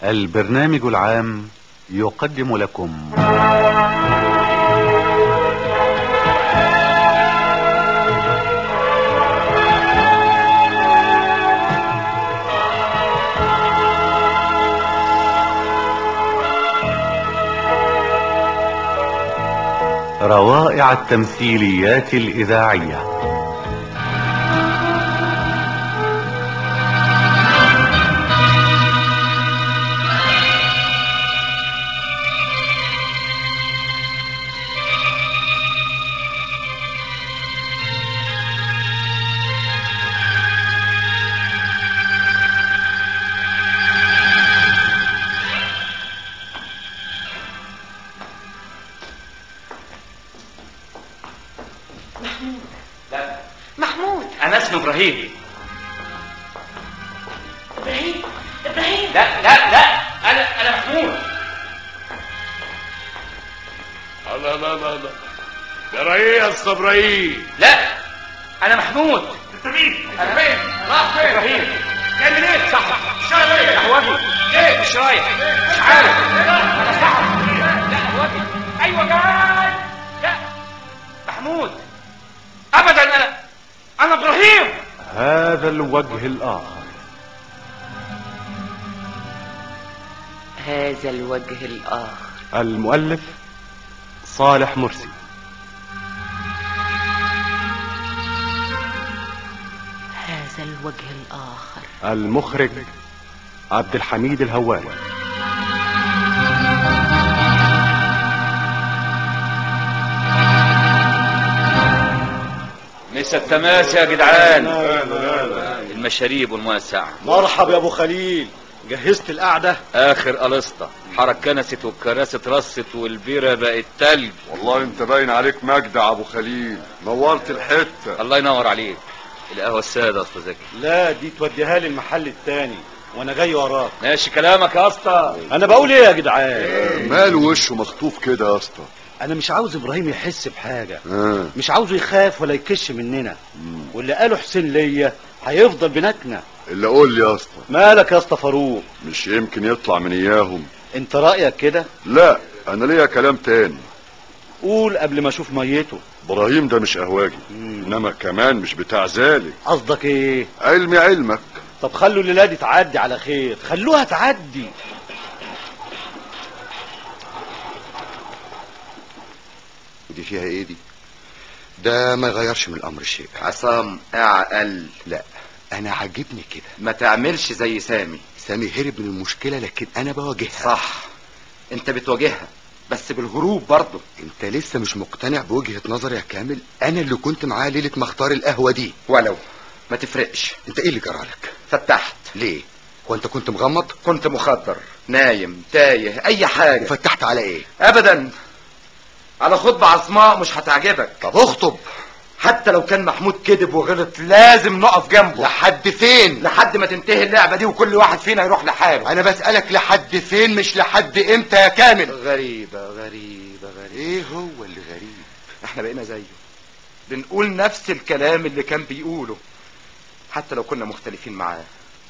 البرنامج العام يقدم لكم روائع التمثيليات الإذاعية محمود لا محمود انا اسمي ابراهيم ابراهيم ابراهيم لا لا لا انا انا محمود الله لا لا لا ده ايه يا اسطى ابراهيم لا انا محمود انت مين انا فين راح فين ابراهيم جاي منين صح مش عارف ايه قهوجي ليه مش رايح مش عارف انا صح لا قهوجي ايوه جاي لا محمود ابدا انا انا ابراهيم هذا الوجه الآخر هذا الوجه الآخر المؤلف صالح مرسي هذا الوجه الآخر المخرج عبد الحميد الهواري مسا التماس يا جدعان المشاريب والموسع مرحب يا ابو خليل جهزت القعده اخر قلصطة حرك كنست والكراسي اترصت والبيرة بقت تلج والله انت باين عليك مجدع ابو خليل نورت الحته الله ينور عليك القهوة السادة يا استاذ زكي لا دي توديها لي المحل التاني وانا جاي وراك ماشي كلامك يا اسطى انا بقول ايه يا جدعان ماله وشه مخطوف كده يا اسطى انا مش عاوز ابراهيم يحس بحاجه آه. مش عاوزه يخاف ولا يكش مننا واللي قاله حسين ليا هيفضل بيناتنا اللي قول لي يا اسطى مالك يا اسطى فاروق مش يمكن يطلع من اياهم انت رايك كده لا انا ليا كلام تاني قول قبل ما اشوف ميته ابراهيم ده مش قهواجي انما كمان مش بتاع ذلك قصدك ايه علمي علمك طب خلوا الليله دي تعدي على خير خلوها تعدي ودي فيها ايه دي ده ما يغيرش من الامر شيء عصام اعقل لا انا عاجبني كده ما تعملش زي سامي سامي هرب من المشكله لكن انا بواجهها صح انت بتواجهها بس بالهروب برضه انت لسه مش مقتنع بوجهه نظري يا كامل انا اللي كنت معاه ليله ما اختار القهوه دي ولو ما تفرقش انت ايه اللي جرالك فتحت ليه هو انت كنت مغمض كنت مخدر نايم تايه اي حاجه فتحت على ايه ابدا على خطبة عصماء مش هتعجبك طب اخطب حتى لو كان محمود كذب وغلط لازم نقف جنبه لحد فين لحد ما تنتهي اللعبة دي وكل واحد فينا يروح لحاله انا بسالك لحد فين مش لحد امتى يا كامل غريبة غريبة غريبة ايه هو اللي غريب احنا بقينا زيه بنقول نفس الكلام اللي كان بيقوله حتى لو كنا مختلفين معاه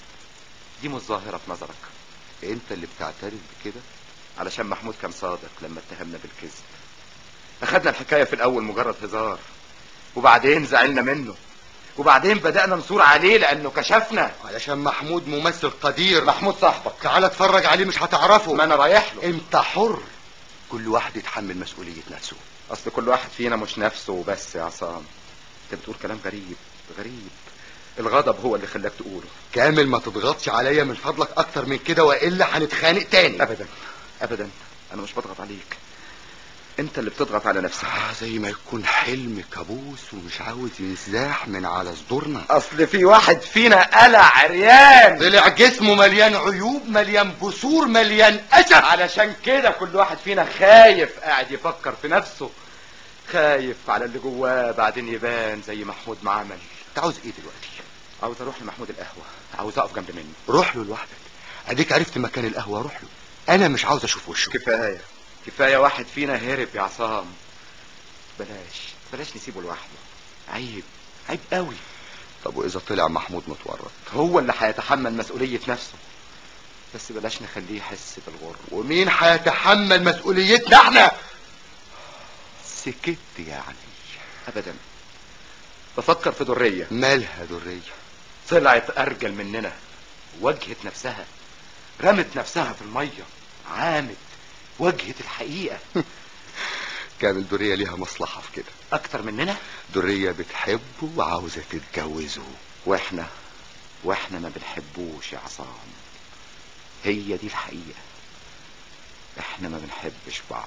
دي مش ظاهرة في نظرك انت اللي بتعترف بكده علشان محمود كان صادق لما اتهمنا بالكذب اخدنا الحكاية في الاول مجرد هزار وبعدين زعلنا منه وبعدين بدأنا نصور عليه لانه كشفنا علشان محمود ممثل قدير محمود صاحبك تعال اتفرج عليه مش هتعرفه ما انا رايح له انت حر كل واحد يتحمل مسؤولية نفسه اصل كل واحد فينا مش نفسه وبس يا عصام انت بتقول كلام غريب غريب الغضب هو اللي خلاك تقوله كامل ما تضغطش عليا من فضلك اكتر من كده والا هنتخانق تاني ابدا ابدا انا مش بضغط عليك انت اللي بتضغط على نفسك آه زي ما يكون حلم كابوس ومش عاوز ينزاح من على صدورنا اصل في واحد فينا قلع عريان طلع جسمه مليان عيوب مليان بثور مليان اسف علشان كده كل واحد فينا خايف قاعد يفكر في نفسه خايف على اللي جواه بعدين يبان زي محمود ما عمل انت عاوز ايه دلوقتي عاوز اروح لمحمود القهوه عاوز اقف جنب منه روح له لوحدك اديك عرفت مكان القهوه روح له انا مش عاوز اشوف وشه كفايه كفايه واحد فينا هرب يا عصام بلاش بلاش نسيبه لوحده عيب عيب قوي طب واذا طلع محمود متورط هو اللي هيتحمل مسؤوليه نفسه بس بلاش نخليه يحس بالغربة ومين هيتحمل مسؤوليتنا احنا سكت يعني ابدا بفكر في درية مالها درية طلعت ارجل مننا واجهت نفسها رمت نفسها في المية عامت واجهت الحقيقة كامل درية ليها مصلحة في كده اكتر مننا درية بتحبه وعاوزة تتجوزه واحنا واحنا ما بنحبوش يا عصام هي دي الحقيقة احنا ما بنحبش بعض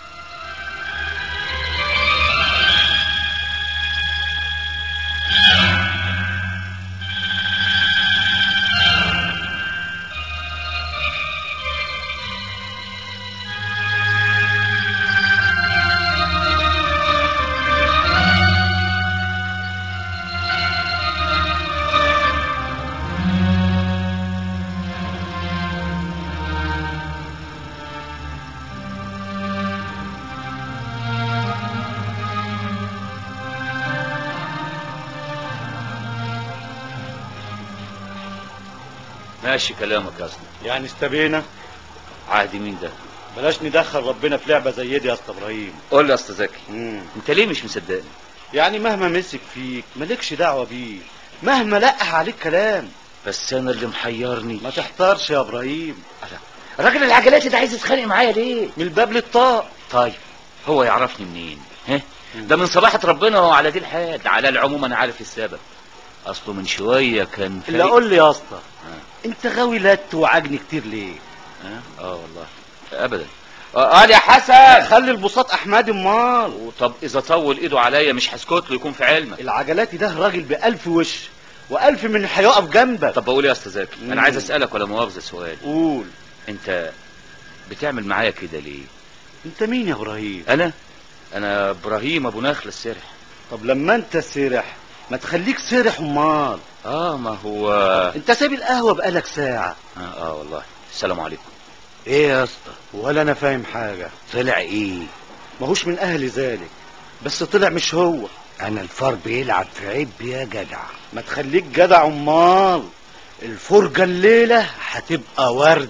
ماشي كلامك يا اسطى يعني استبينا عادي مين ده بلاش ندخل ربنا في لعبة زي دي يا اسطى ابراهيم قول لي يا اسطى زكي مم. انت ليه مش مصدقني يعني مهما مسك فيك مالكش دعوة بيه مهما لقح عليك كلام بس انا اللي محيرني ما تحتارش يا ابراهيم الراجل العجلاتي ده عايز يتخانق معايا ليه من الباب للطاق طيب هو يعرفني منين ها ده من صلاحة ربنا هو على دي الحال على العموم انا عارف السبب اصله من شوية كان اللي قول لي يا اسطى انت غاوي لت وعجن كتير ليه اه, آه والله ابدا آه قال يا حسن خلي البساط احمد امال طب اذا طول ايده عليا مش هسكت له يكون في علمك العجلاتي ده راجل بألف وش وألف من هيقف جنبك طب بقول يا استاذ زكي مم. انا عايز اسالك ولا مؤاخذه سؤال قول انت بتعمل معايا كده ليه انت مين يا ابراهيم انا انا ابراهيم ابو نخل السرح طب لما انت سرح ما تخليك سرح امال اه ما هو انت سايب القهوه بقالك ساعه اه, آه والله السلام عليكم ايه يا اسطى ولا انا فاهم حاجه طلع ايه ماهوش من اهل ذلك بس طلع مش هو انا الفار بيلعب في عيب يا جدع ما تخليك جدع امال الفرجه الليله هتبقى ورد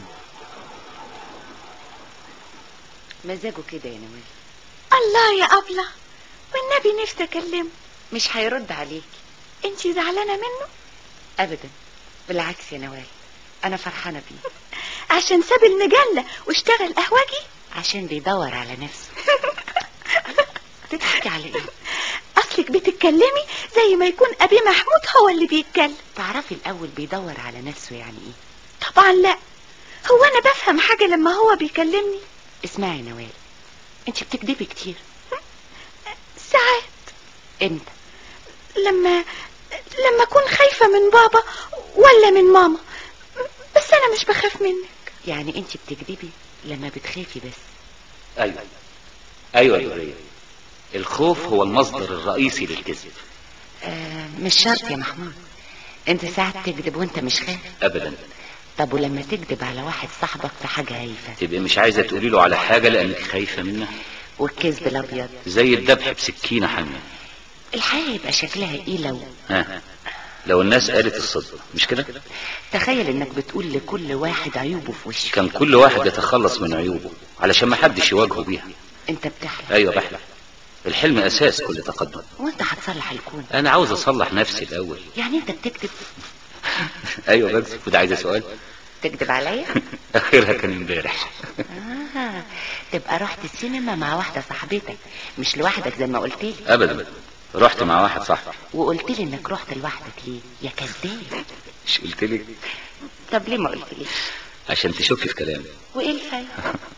مزاجه كده يا نوال الله يا أبلة والنبي نفسي أكلمه مش هيرد عليك انتي زعلانة منه ابدا بالعكس يا نوال انا فرحانه بيه عشان ساب المجلة واشتغل قهوجي عشان بيدور على نفسه بتضحكي على ايه أصلك بتتكلمي زي ما يكون أبي محمود هو اللي بيتكلم تعرفي الاول بيدور على نفسه يعني ايه طبعا لا هو أنا بفهم حاجة لما هو بيكلمني اسمعي يا نوال انت بتكدبي كتير ساعات امتى لما لما أكون خايفة من بابا ولا من ماما بس أنا مش بخاف منك يعني انت بتكدبي لما بتخافي بس ايوه ايوه يا دورية الخوف هو المصدر الرئيسي للكذب آه مش شرط يا محمود انت ساعات تكذب وانت مش خايف ابدا طب ولما تكذب على واحد صاحبك في حاجه هايفه تبقى مش عايزه تقولي له على حاجه لانك خايفه منها والكذب الابيض زي الذبح بسكينه حاميه الحياه يبقى شكلها ايه لو ها لو الناس قالت الصدق مش كده تخيل انك بتقول لكل واحد عيوبه في وشه كان كل واحد يتخلص من عيوبه علشان ما حدش يواجهه بيها انت بتحلم ايوه بحلم الحلم اساس كل تقدم وانت هتصلح الكون انا عاوز اصلح نفسي الاول يعني انت بتكذب ايوه بس وده عايزه سؤال تكذب عليا اخرها كان امبارح آه. تبقى رحت السينما مع واحده صاحبتك مش لوحدك زي ما قلت لي ابدا رحت مع واحد صاحبي وقلت لي انك رحت لوحدك ليه يا كذاب مش قلت لك طب ليه ما قلت لي عشان تشكي في كلامي وايه الفايده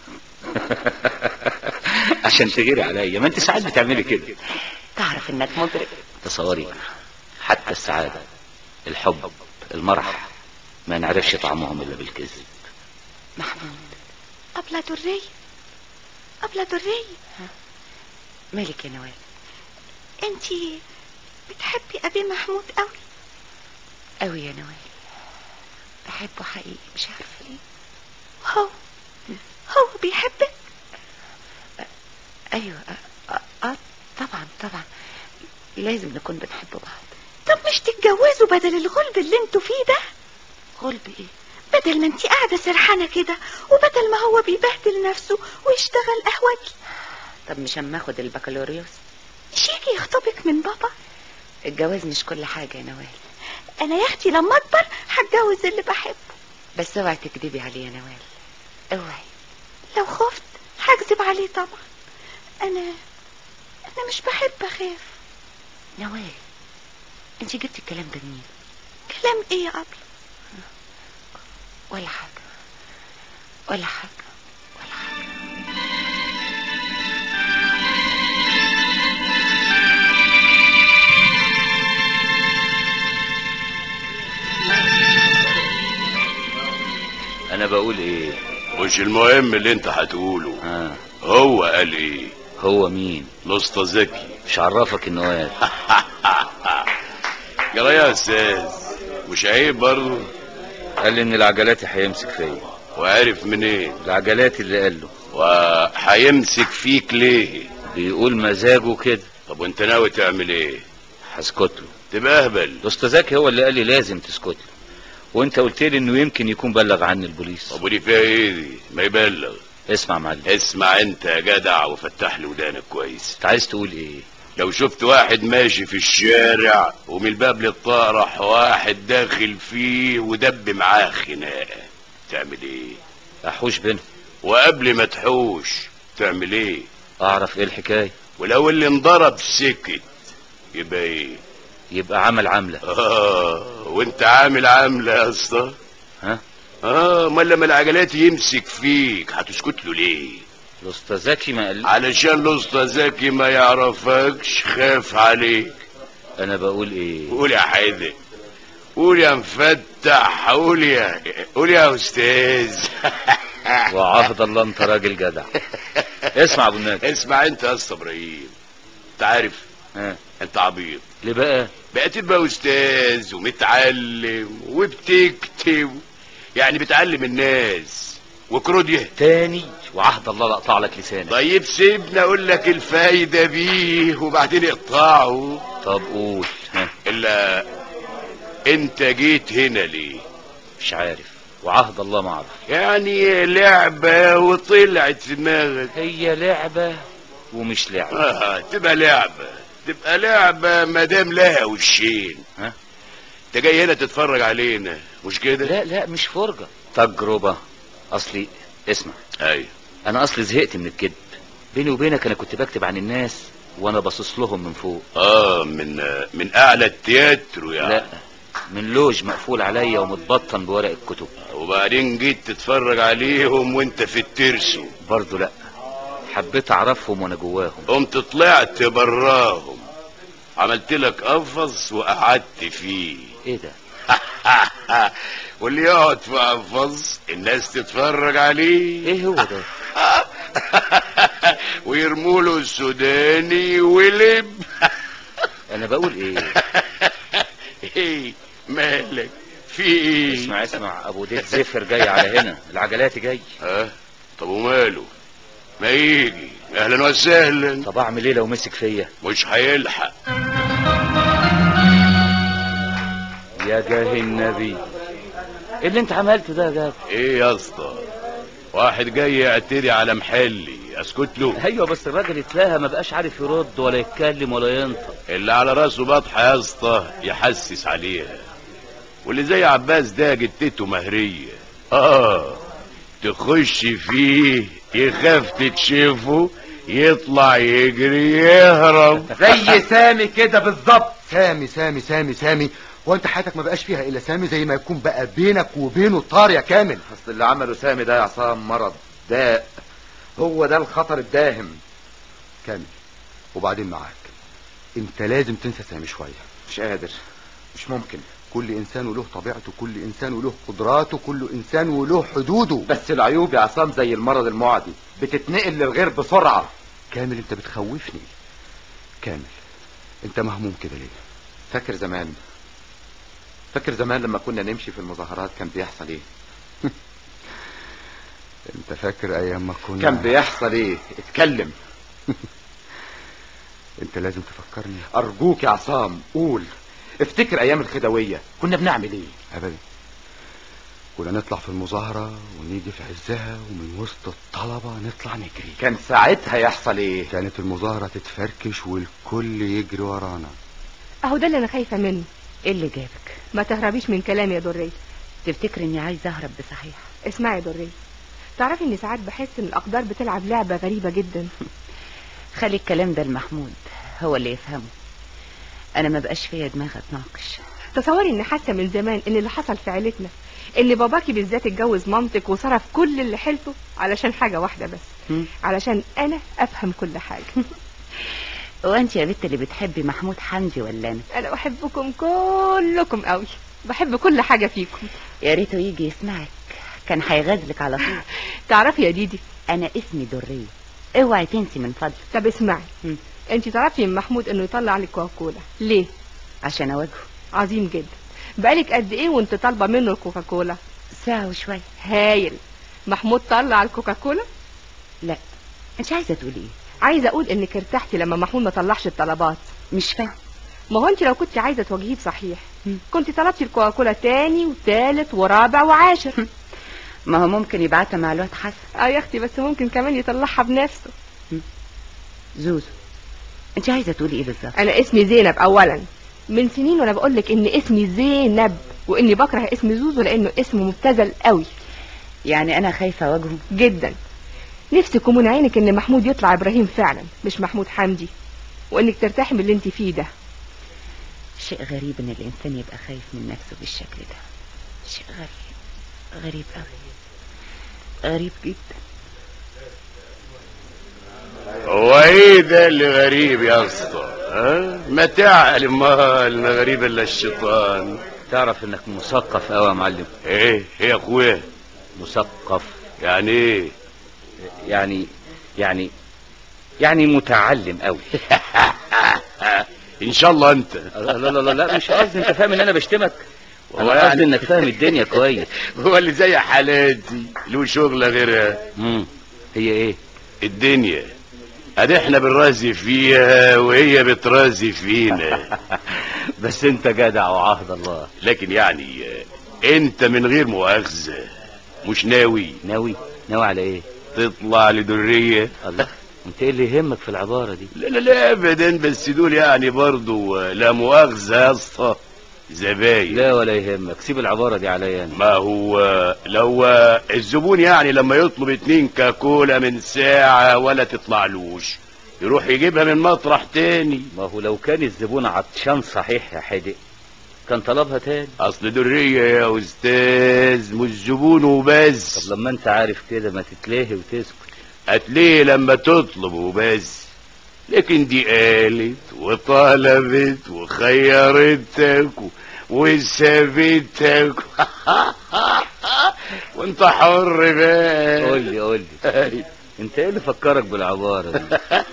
عشان تغيري عليا ما انت ساعات بتعملي كده تعرف انك مدرك تصوري حتى السعادة الحب المرح ما نعرفش طعمهم الا بالكذب محمود أبلة درية أبلة درية مالك يا نوال انتي بتحبي أبي محمود قوي قوي يا نوال بحبه حقيقي مش عارفه ليه هو هو بيحبك ايوه آه, آه, اه طبعا طبعا لازم نكون بنحب بعض طب مش تتجوزوا بدل الغلب اللي انتوا فيه ده غلب ايه بدل ما انت قاعدة سرحانة كده وبدل ما هو بيبهدل نفسه ويشتغل قهوجي طب مش اما اخد البكالوريوس مش يجي يخطبك من بابا الجواز مش كل حاجة يا نوال انا يا اختي لما اكبر هتجوز اللي بحبه بس اوعي تكدبي عليه يا نوال اوعي لو خفت هكذب عليه طبعا انا انا مش بحب اخاف نوال انت جبتي الكلام ده منين كلام ايه يا ابله ولا حاجة ولا حاجة ولا حاجة انا بقول ايه مش المهم اللي انت هتقوله ها هو قال ايه هو مين الاسطى زكي مش عرفك انه قال يا يا استاذ مش عيب برضه قال لي ان العجلات هيمسك فيا وعارف منين العجلات اللي قال له وهيمسك فيك ليه بيقول مزاجه كده طب وانت ناوي تعمل ايه هسكت له تبقى اهبل الاستاذ زكي هو اللي قال لي لازم تسكت له وانت قلت لي انه يمكن يكون بلغ عني البوليس طب ودي فيها ايه دي ما يبلغ اسمع معلم اسمع انت يا جدع وفتح لي ودانك كويس انت عايز تقول ايه لو شفت واحد ماشي في الشارع ومن الباب للطاق راح واحد داخل فيه ودب معاه خناقه تعمل ايه احوش بينهم وقبل ما تحوش تعمل ايه اعرف ايه الحكايه ولو اللي انضرب سكت يبقى ايه يبقى عمل عمله اه وانت عامل عامله يا اسطى ها اه امال لما العجلات يمسك فيك هتسكت له ليه الاستاذ زكي ما قال علشان الاسطى زكي ما يعرفكش خاف عليك انا بقول ايه قول يا حيدر قول يا مفتح قول يا قول يا استاذ وعهد الله انت راجل جدع اسمع ابو النادي اسمع انت يا اسطى ابراهيم انت عارف ها انت عبيط ليه بقى بقيت تبقى استاذ ومتعلم وبتكتب يعني بتعلم الناس وكروديا تاني وعهد الله لا اقطع لك لسانك طيب سيبني اقول لك الفايدة بيه وبعدين اقطعه طب قول ها الا انت جيت هنا ليه مش عارف وعهد الله ما اعرف يعني لعبة وطلعت في دماغك هي لعبة ومش لعبة اه تبقى لعبة تبقى لعبة مدام لها وشين ها انت جاي هنا تتفرج علينا مش كده لا لا مش فرجة تجربة اصلي اسمع ايوه انا اصلي زهقت من الكذب بيني وبينك انا كنت بكتب عن الناس وانا باصص لهم من فوق اه من من اعلى التياترو يعني لا من لوج مقفول عليا ومتبطن بورق الكتب وبعدين جيت تتفرج عليهم وانت في الترسو برضو لا حبيت اعرفهم وانا جواهم قمت طلعت براهم عملت لك قفص وقعدت فيه ايه ده واللي يقعد في قفص الناس تتفرج عليه ايه هو ده ويرموا له السوداني ولب انا بقول ايه ايه مالك في ايه اسمع اسمع ابو ديت زفر جاي على هنا العجلات جاي ها طب وماله ما يجي اهلا وسهلا طب اعمل ايه لو مسك فيا مش هيلحق يا جاه النبي ايه اللي انت عملته ده يا جاب ايه يا اسطى واحد جاي يعتدي على محلي اسكت له ايوه بس الراجل اتلاها ما بقاش عارف يرد ولا يتكلم ولا ينطق اللي على راسه بطحه يا اسطى يحسس عليها واللي زي عباس ده جتته مهريه اه تخش فيه يخاف تكشفه يطلع يجري يهرب زي سامي كده بالظبط سامي سامي سامي سامي وانت حياتك ما بقاش فيها الا سامي زي ما يكون بقى بينك وبينه طار يا كامل اصل اللي عمله سامي ده يا عصام مرض داء هو ده الخطر الداهم كامل وبعدين معاك انت لازم تنسى سامي شويه مش قادر مش ممكن كل انسان وله طبيعته كل انسان وله قدراته كل انسان وله حدوده بس العيوب يا عصام زي المرض المعدي بتتنقل للغير بسرعة كامل انت بتخوفني كامل انت مهموم كده ليه فاكر زمان فاكر زمان لما كنا نمشي في المظاهرات كان بيحصل ايه انت فاكر ايام ما كنا كان بيحصل ايه اتكلم انت لازم تفكرني ارجوك يا عصام قول افتكر ايام الخدوية كنا بنعمل ايه ابدا كنا نطلع في المظاهرة ونيجي في عزها ومن وسط الطلبة نطلع نجري كان ساعتها يحصل ايه كانت المظاهرة تتفركش والكل يجري ورانا اهو ده اللي انا خايفه منه ايه اللي جابك ما تهربيش من كلامي يا دريه تفتكر اني عايزه اهرب بصحيح اسمعي يا دريه تعرفي ان ساعات بحس ان الاقدار بتلعب لعبه غريبه جدا خلي الكلام ده لمحمود هو اللي يفهمه انا ما بقاش فيا دماغ اتناقش تصوري ان حاسه من زمان ان اللي حصل في عيلتنا ان باباكي بالذات اتجوز مامتك وصرف كل اللي حيلته علشان حاجه واحده بس مم. علشان انا افهم كل حاجه وانت يا بنت اللي بتحبي محمود حمدي ولا انا انا بحبكم كلكم قوي بحب كل حاجه فيكم يا ريته يجي يسمعك كان هيغازلك على طول تعرفي يا ديدي انا اسمي دريه اوعي تنسي من فضلك طب اسمعي مم. انت تعرفي من محمود انه يطلع لك كوكاكولا ليه عشان اواجهه عظيم جدا بقالك قد ايه وانت طالبه منه الكوكاكولا ساعه وشويه هايل محمود طلع الكوكاكولا لا انت عايزه تقولي ايه عايزه اقول انك ارتحتي لما محمود ما طلعش الطلبات مش فاهم ما هو انت لو كنت عايزه تواجهيه بصحيح مم. كنت طلبتي الكوكاكولا تاني وتالت ورابع وعاشر ما هو ممكن يبعتها مع الواد حسن اه يا اختي بس ممكن كمان يطلعها بنفسه زوزو انت عايزه تقولي ايه بالظبط انا اسمي زينب اولا من سنين وانا بقول لك ان اسمي زينب واني بكره اسم زوزو لانه اسم مبتذل قوي يعني انا خايفه اواجهه جدا نفسك ومن عينك ان محمود يطلع ابراهيم فعلا مش محمود حمدي وانك ترتاحي من اللي انت فيه ده شيء غريب ان الانسان يبقى خايف من نفسه بالشكل ده شيء غريب غريب قوي غريب جدا هو ايه ده اللي غريب يا اسطى ها ما تعقل امال ما غريب الا الشيطان تعرف انك مثقف قوي يا معلم ايه ايه يا اخويا مثقف يعني ايه يعني يعني يعني متعلم قوي ان شاء الله انت لا لا لا لا مش قصدي انت فاهم ان انا بشتمك هو انا يعني- قصدي انك فاهم الدنيا كويس هو اللي زي حالاتي له شغله غيرها امم هي ايه الدنيا ادي احنا بنرازي فيها وهي بترازي فينا بس انت جدع وعهد الله لكن يعني آه، انت من غير مؤاخذه مش ناوي ناوي ناوي على ايه تطلع لدريه الله انت ايه اللي يهمك في العبارة دي لا لا لا ابدا بس دول يعني برضو آه، لا مؤاخذه يا اسطى زباين لا ولا يهمك سيب العبارة دي عليا انا ما هو آه، لو آه، الزبون يعني لما يطلب اتنين كاكولا من ساعة ولا تطلعلوش يروح يجيبها من مطرح تاني ما هو لو كان الزبون عطشان صحيح يا حدق كان طلبها تاني اصل درية يا استاذ مش زبون وبس طب لما انت عارف كده ما تتلهي وتسكت هتلاقي لما تطلب وبس لكن دي قالت وطلبت وخيرتك و- وسابتك وانت حر بقى قول لي قول لي انت ايه اللي فكرك بالعبارة دي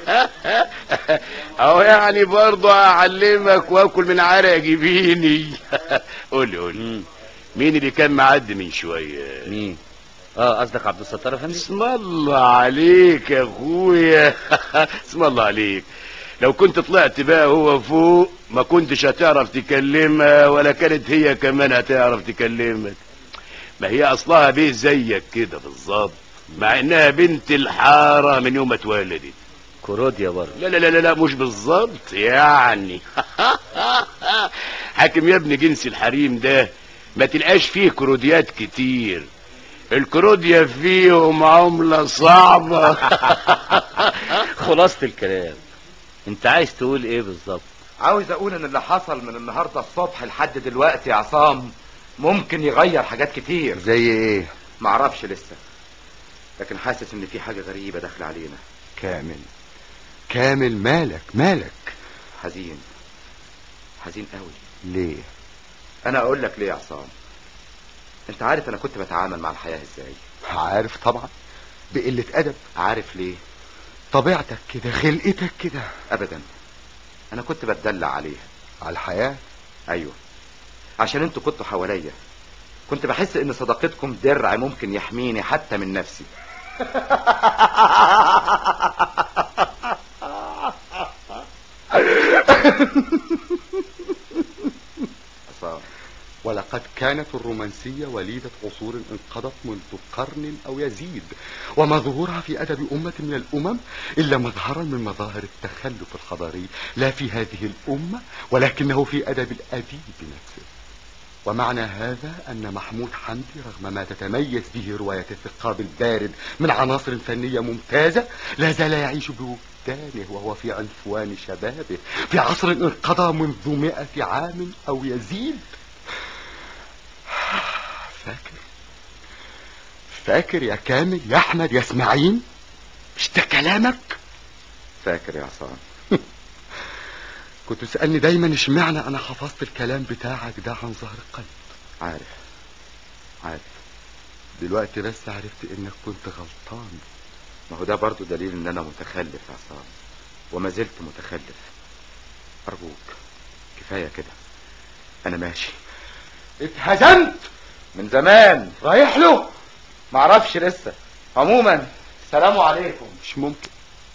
اهو يعني برضه اعلمك واكل من عرق جبيني قول لي قول لي مم. مين اللي كان معدي من شويه مين اه قصدك عبد الستار افندي اسم الله عليك يا اخويا اسم الله عليك لو كنت طلعت بقى هو فوق ما كنتش هتعرف تكلمها ولا كانت هي كمان هتعرف تكلمك ما هي اصلها بيه زيك كده بالظبط مع انها بنت الحاره من يوم ما اتولدت كوروديا برضه لا لا لا لا, لا مش بالظبط يعني حاكم يا ابني جنس الحريم ده ما تلقاش فيه كروديات كتير الكروديا فيهم عملة صعبة خلاصة الكلام انت عايز تقول ايه بالظبط عاوز اقول ان اللي حصل من النهارده الصبح لحد دلوقتي يا عصام ممكن يغير حاجات كتير زي ايه معرفش لسه لكن حاسس ان في حاجه غريبه داخله علينا كامل كامل مالك مالك حزين حزين قوي ليه انا اقول لك ليه يا عصام انت عارف انا كنت بتعامل مع الحياه ازاي عارف طبعا بقلة أدب عارف ليه طبيعتك كده خلقتك كده ابدا انا كنت بتدلع عليها على الحياة ايوه عشان انتوا كنتوا حواليا كنت بحس ان صداقتكم درع ممكن يحميني حتى من نفسي عصام ولقد كانت الرومانسية وليدة عصور انقضت منذ قرن أو يزيد وما ظهورها في أدب أمة من الأمم إلا مظهرا من مظاهر التخلف الحضاري لا في هذه الأمة ولكنه في أدب الأديب نفسه ومعنى هذا أن محمود حمدي رغم ما تتميز به رواية الثقاب البارد من عناصر فنية ممتازة لا زال يعيش بوجدانه وهو في عنفوان شبابه في عصر انقضى منذ مئة عام أو يزيد فاكر فاكر يا كامل يا أحمد يا اسماعيل مش ده كلامك فاكر يا عصام كنت تسألني دايما اشمعنى أنا حفظت الكلام بتاعك ده عن ظهر قلب عارف عارف دلوقتي بس عرفت إنك كنت غلطان ما هو ده برضو دليل ان انا متخلف يا عصام وما زلت متخلف ارجوك كفايه كده انا ماشي اتهزمت من زمان رايح له معرفش لسه عموما سلام عليكم مش ممكن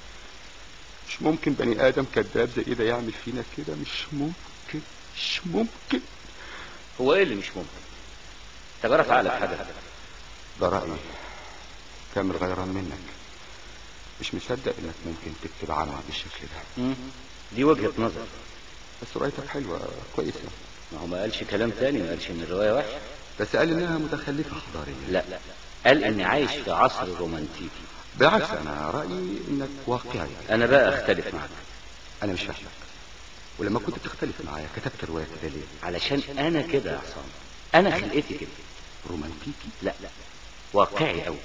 مش ممكن بني آدم كذاب زي ده يعمل فينا كده مش ممكن مش ممكن هو ايه اللي مش ممكن تجرى في عقلك حاجه ده رأيي كامل غيران منك مش مصدق انك ممكن تكتب عنها بالشكل ده مم. دي وجهه نظر بس روايتك حلوة كويسة ما هو ما قالش كلام تاني ما قالش ان الروايه وحشه بس قال انها متخلفة حضاريا لا قال اني عايش في عصر رومانتيكي بالعكس انا رأيي انك واقعي انا بقى اختلف معك انا مش فاهمك ولما كنت بتختلف معايا كتبت الرواية كده ليه علشان انا كده يا عصام انا خلقتي كده رومانتيكي لا لا واقعي قوي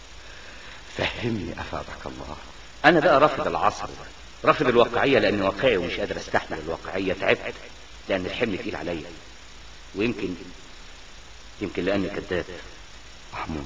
فهمني افادك الله انا بقى رافض العصر ده رافض الواقعيه لاني واقعي ومش قادر استحمل الواقعيه تعبت لان الحمل تقيل عليا ويمكن يمكن لاني كذاب محمود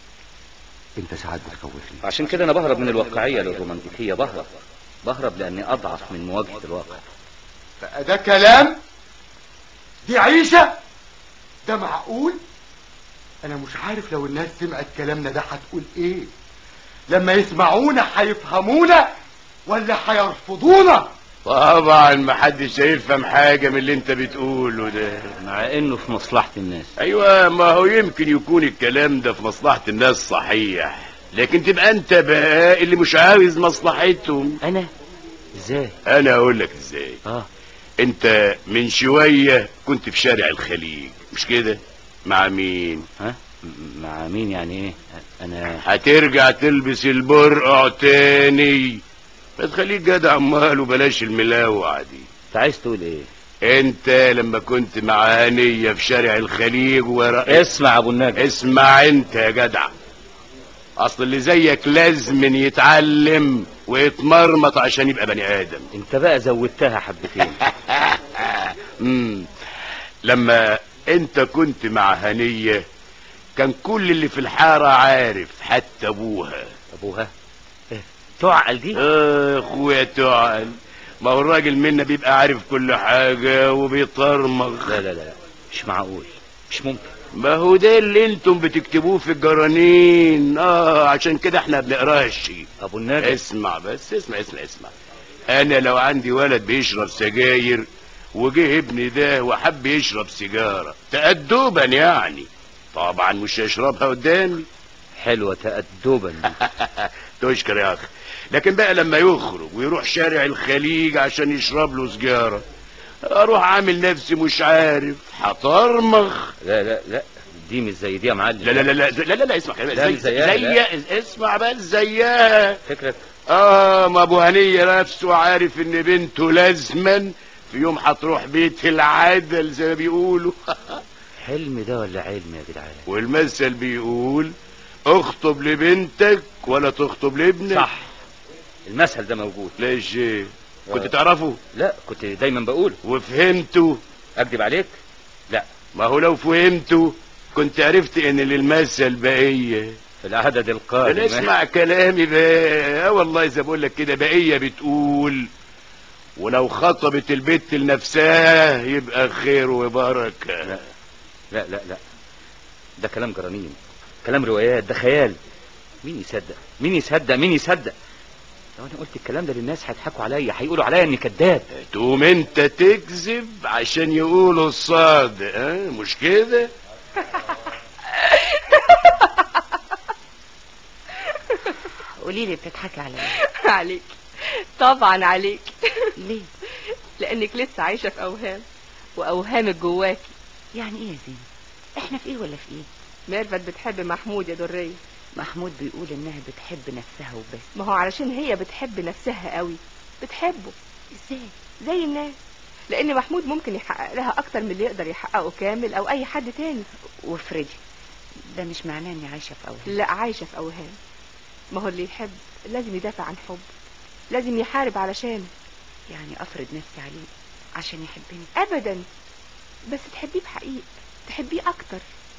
انت ساعات بتخوفني عشان كده انا بهرب من الواقعيه للرومانتيكيه بهرب بهرب لاني اضعف من مواجهه الواقع بقى ده كلام دي عيشة ده معقول انا مش عارف لو الناس سمعت كلامنا ده هتقول ايه لما يسمعونا هيفهمونا ولا هيرفضونا طبعا محدش هيفهم حاجة من اللي انت بتقوله ده مع انه في مصلحه الناس ايوه ما هو يمكن يكون الكلام ده في مصلحة الناس صحيح لكن تبقى انت بقى اللي مش عاوز مصلحتهم انا ازاي انا اقول لك ازاي اه انت من شوية كنت في شارع الخليج مش كده مع مين ها م- مع مين يعني ايه انا هترجع تلبس البرقع تاني ما تخليك جدع امال وبلاش الملاوعة دي انت عايز تقول ايه انت لما كنت مع هنية في شارع الخليج ورا اسمع ابو النجم اسمع انت يا جدع اصل اللي زيك لازم يتعلم ويتمرمط عشان يبقى بني ادم انت بقى زودتها حبتين مم. لما انت كنت مع هنية كان كل اللي في الحارة عارف حتى ابوها ابوها إيه؟ تعقل دي اه اخويا تعال ما هو الراجل منا بيبقى عارف كل حاجة وبيطرمخ لا لا لا مش معقول مش ممكن ما هو ده اللي انتم بتكتبوه في الجرانين اه عشان كده احنا بنقراش ابو النجم اسمع بس اسمع اسمع اسمع انا لو عندي ولد بيشرب سجاير وجه ابني ده وحب يشرب سيجارة تأدبا يعني طبعا مش هيشربها قدامي حلوة تأدبا دي. تشكر يا اخي لكن بقى لما يخرج ويروح شارع الخليج عشان يشرب له سجارة اروح عامل نفسي مش عارف هطرمخ لا لا لا دي مش زي دي يا معلم لا لا لا لا لا لا, لا اسمع كلامي لا، زي مش زيها، زي اسمع بس زيها فكرك اه ما ابو هنية نفسه عارف ان بنته لازما في يوم هتروح بيت العدل زي ما بيقولوا حلم ده ولا علم يا جدعان والمثل بيقول اخطب لبنتك ولا تخطب لابنك صح المثل ده موجود ليش ايه كنت آه. تعرفه لا كنت دايما بقول وفهمته اكذب عليك لا ما هو لو فهمته كنت عرفت ان للمثل بقيه في العدد لا القادم اسمع كلامي بقى آه والله زي بقول لك كده بقيه بتقول ولو خطبت البت لنفسها يبقى خير وبركه لا لا لا لا ده كلام جرانين كلام روايات ده خيال مين يصدق مين يصدق مين يصدق لو انا قلت الكلام ده للناس هيضحكوا عليا هيقولوا عليا اني كذاب تقوم انت تكذب عشان يقولوا الصادق ها مش كده قولي لي بتضحكي على ايه عليك طبعا عليك ليه لانك لسه عايشه في اوهام واوهامك جواكي يعني ايه يا زينب احنا في ايه ولا في ايه ميرفت بتحب محمود يا دريه محمود بيقول انها بتحب نفسها وبس ما هو علشان هي بتحب نفسها قوي بتحبه ازاي زي الناس لان محمود ممكن يحقق لها اكتر من اللي يقدر يحققه كامل او اي حد تاني وافرضي ده مش معناه اني عايشه في اوهام لا عايشه في اوهام ما هو اللي يحب لازم يدافع عن حب لازم يحارب علشانه يعني افرض نفسي عليه عشان يحبني ابدا بس تحبيه بحقيقة تحبيه اكتر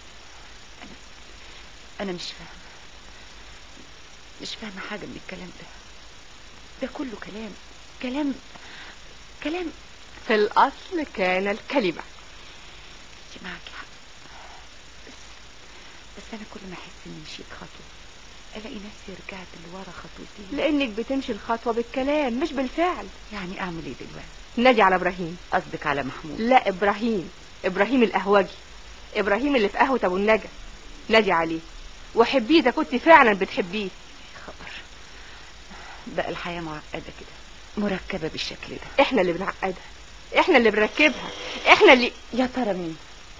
انا مش فاهمه مش فاهمه حاجه من الكلام ده ده كله كلام كلام كلام في الاصل كان الكلمة انت معاكي حق بس بس انا كل ما احس اني مشيت خطوه الاقي نفسي رجعت لورا خطوتين لانك بتمشي الخطوة بالكلام مش بالفعل يعني اعمل ايه دلوقتي نادي على ابراهيم قصدك على محمود لا ابراهيم ابراهيم القهوجي ابراهيم اللي في قهوة ابو النجا نادي عليه وحبيه اذا كنت فعلا بتحبيه خبر بقى الحياه معقده كده مركبه بالشكل ده احنا اللي بنعقدها احنا اللي بنركبها احنا اللي يا ترى مين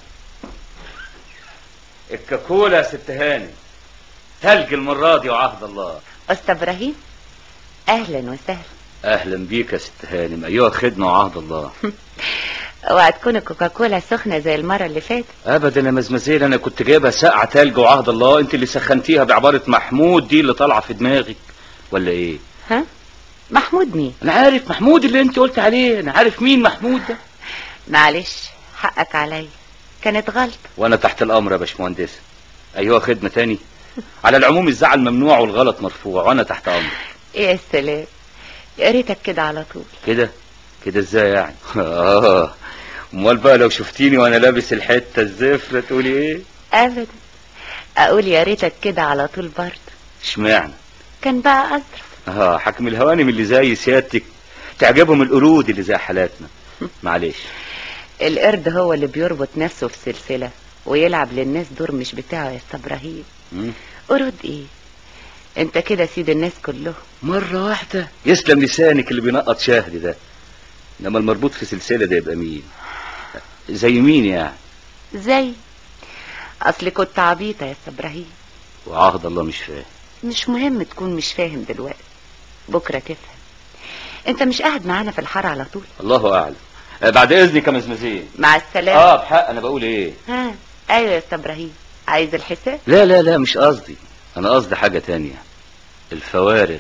الكاكولا يا ست هاني ثلج المرة دي وعهد الله استاذ ابراهيم اهلا وسهلا اهلا بيك يا ست هانم ايها خدمة وعهد الله اوعى تكون الكوكاكولا سخنه زي المره اللي فاتت ابدا يا مزمزيل انا كنت جايبها ساقعة تلج وعهد الله انت اللي سخنتيها بعبارة محمود دي اللي طالعة في دماغك ولا ايه ها محمود مين انا عارف محمود اللي انت قلت عليه انا عارف مين محمود ده معلش حقك عليا كانت غلطه وانا تحت الامر يا باشمهندس ايها خدمة تاني على العموم الزعل ممنوع والغلط مرفوع وانا تحت امر يا سلام يا ريتك كده على طول كده كده ازاي يعني اه امال بقى لو شفتيني وانا لابس الحته الزفره تقولي ايه ابدا اقول يا ريتك كده على طول برضه اشمعنى كان بقى اظرف اه حكم الهوانم اللي زي سيادتك تعجبهم القرود اللي زي حالاتنا معلش القرد هو اللي بيربط نفسه في سلسله ويلعب للناس دور مش بتاعه يا استاذ ابراهيم مم. قرد ايه انت كده سيد الناس كلهم مرة واحدة يسلم لسانك اللي بينقط شهد ده انما المربوط في سلسلة ده يبقى مين زي مين يعني زي اصل كنت عبيطه يا استاذ ابراهيم وعهد الله مش فاهم مش مهم تكون مش فاهم دلوقتي بكره تفهم انت مش قاعد معانا في الحاره على طول الله اعلم آه، بعد اذنك يا مزمزين مع السلامه اه بحق انا بقول ايه ها ايوه يا استاذ ابراهيم عايز الحساب لا لا لا مش قصدي انا قصدي حاجة تانية الفوارق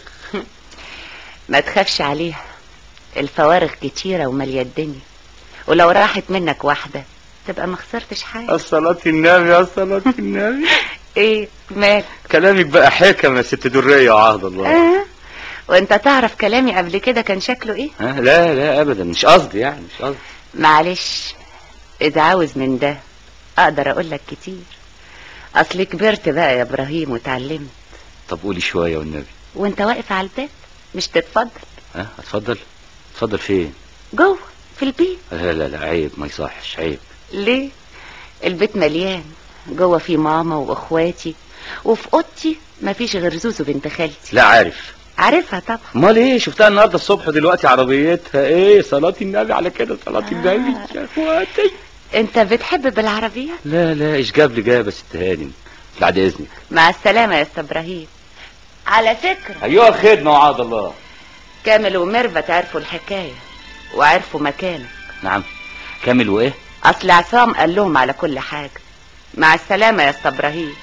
ما تخافش عليها الفوارق كتيرة ومالية الدنيا ولو راحت منك واحدة تبقى ما خسرتش حاجة الصلاة النبي يا صلاة النبي ايه مال كلامك بقى حكم يا ست درية وعهد الله اه وانت تعرف كلامي قبل كده كان شكله ايه ها لا لا ابدا مش قصدي يعني مش قصدي معلش اذا عاوز من ده اقدر اقول لك كتير اصل كبرت بقى يا ابراهيم واتعلمت طب قولي شوية والنبي وانت واقف على الباب مش تتفضل ها اتفضل اتفضل فين جوه في البيت لا لا لا عيب ما يصحش عيب ليه البيت مليان جوه في ماما واخواتي وفي اوضتي مفيش غير زوزو بنت خالتي لا عارف عارفها طبعا امال ايه شفتها النهارده الصبح دلوقتي عربيتها ايه صلاة النبي على كده صلاة آه. النبي يا اخواتي انت بتحب بالعربية لا لا ايش جاب لي جاب يا ست هانم بعد اذنك مع السلامة يا استاذ ابراهيم على فكرة ايها الخدمة وعاد الله كامل وميرفت عرفوا الحكاية وعرفوا مكانك نعم كامل وايه اصل عصام قال لهم على كل حاجة مع السلامة يا استاذ ابراهيم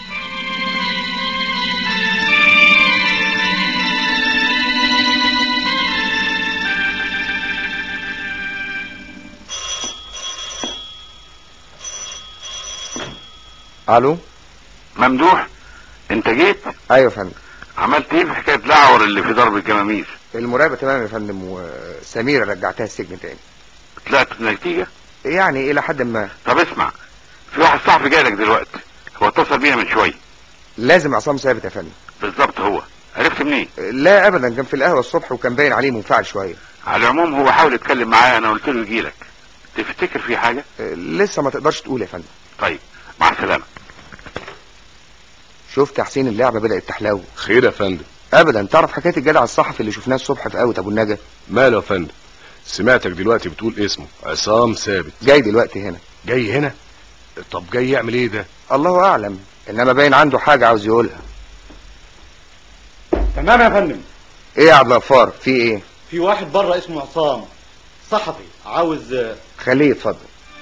الو ممدوح انت جيت ايوه يا فندم عملت ايه في حكايه لعور اللي في ضرب الجمامير المراقبه تمام يا فندم وسميره رجعتها السجن تاني طلعت النتيجه يعني الى حد ما طب اسمع في واحد صاحبي جايلك دلوقتي هو اتصل بينا من شويه لازم عصام ثابت يا فندم بالظبط هو عرفت منين لا ابدا كان في القهوه الصبح وكان باين عليه منفعل شويه على العموم هو حاول يتكلم معايا انا قلت له يجيلك تفتكر في حاجه لسه ما تقدرش تقول يا فندم طيب مع السلامه شفت يا حسين اللعبه بدات تحلو خير يا فندم ابدا تعرف حكايه الجدع الصحفي اللي شفناه الصبح في قهوه ابو النجا ماله يا فندم سمعتك دلوقتي بتقول اسمه عصام ثابت جاي دلوقتي هنا جاي هنا طب جاي يعمل ايه ده الله اعلم انما باين عنده حاجه عاوز يقولها تمام يا فندم ايه يا عبد الغفار في ايه في واحد بره اسمه عصام صحفي عاوز آه، خليه يتفضل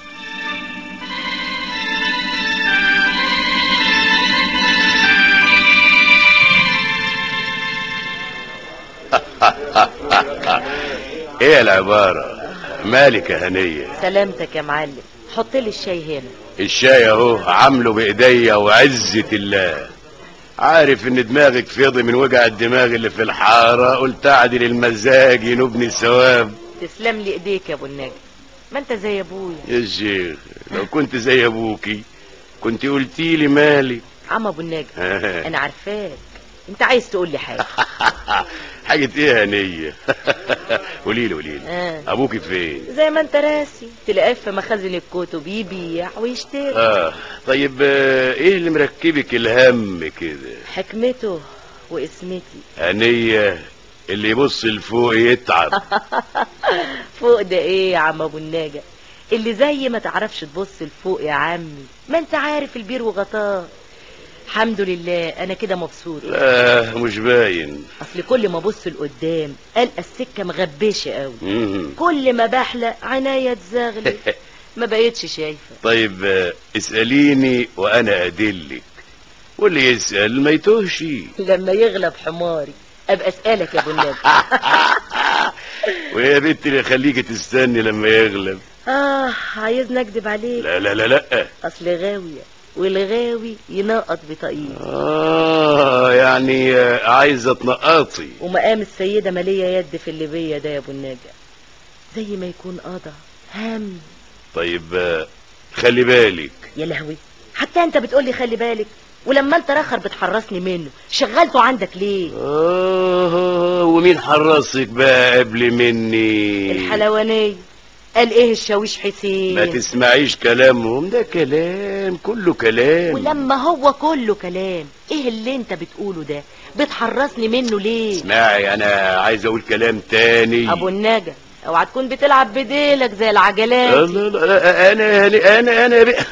ايه العبارة مالك يا هنية سلامتك يا معلم حط لي الشاي هنا الشاي اهو عامله بايديا وعزة الله عارف ان دماغك فضي من وجع الدماغ اللي في الحارة قلت اعدل المزاج ينوبني الثواب تسلم لي ايديك يا ابو النجم ما انت زي ابويا يا شيخ لو كنت زي ابوكي كنت قلتي لي مالك عم ابو النجم انا عارفاك انت عايز تقول لي حاجه حاجة ايه يا هنية قولي لي قولي لي آه. ابوكي فين زي ما انت راسي تلاقيه في مخازن الكتب يبيع ويشتري اه طيب آه، ايه اللي مركبك الهم كده حكمته واسمتي هنية اللي يبص لفوق يتعب فوق ده ايه يا عم ابو النجا اللي زي ما تعرفش تبص لفوق يا عمي ما انت عارف البير وغطاه الحمد لله انا كده مبسوط لا مش باين اصل كل ما ابص لقدام القى السكه مغبشه قوي مم. كل ما بحلق عناية تزغلل ما بقيتش شايفه طيب آه، اسأليني وانا ادلك واللي يسأل ما يتوهش لما يغلب حماري ابقى اسالك يا ابو النبي ويا بنت اللي خليكي تستني لما يغلب اه عايزني اكدب عليك لا لا لا لا اصل غاويه والغاوي ينقط بطاقيه اه يعني آه، عايزه تنقطي ومقام السيده ماليه يد في اللي بيا ده يا ابو النجا زي ما يكون قضى هم طيب آه، خلي بالك يا لهوي حتى انت بتقولي خلي بالك ولما انت رخر بتحرسني منه شغلته عندك ليه آه ومين حرصك بقى قبل مني الحلوانية قال ايه الشاويش حسين ما تسمعيش كلامهم ده كلام كله كلام ولما هو كله كلام ايه اللي انت بتقوله ده بتحرسني منه ليه اسمعي انا عايز اقول كلام تاني ابو النجا اوعى تكون بتلعب بديلك زي لا العجلات لا لا انا انا انا انا يا بي...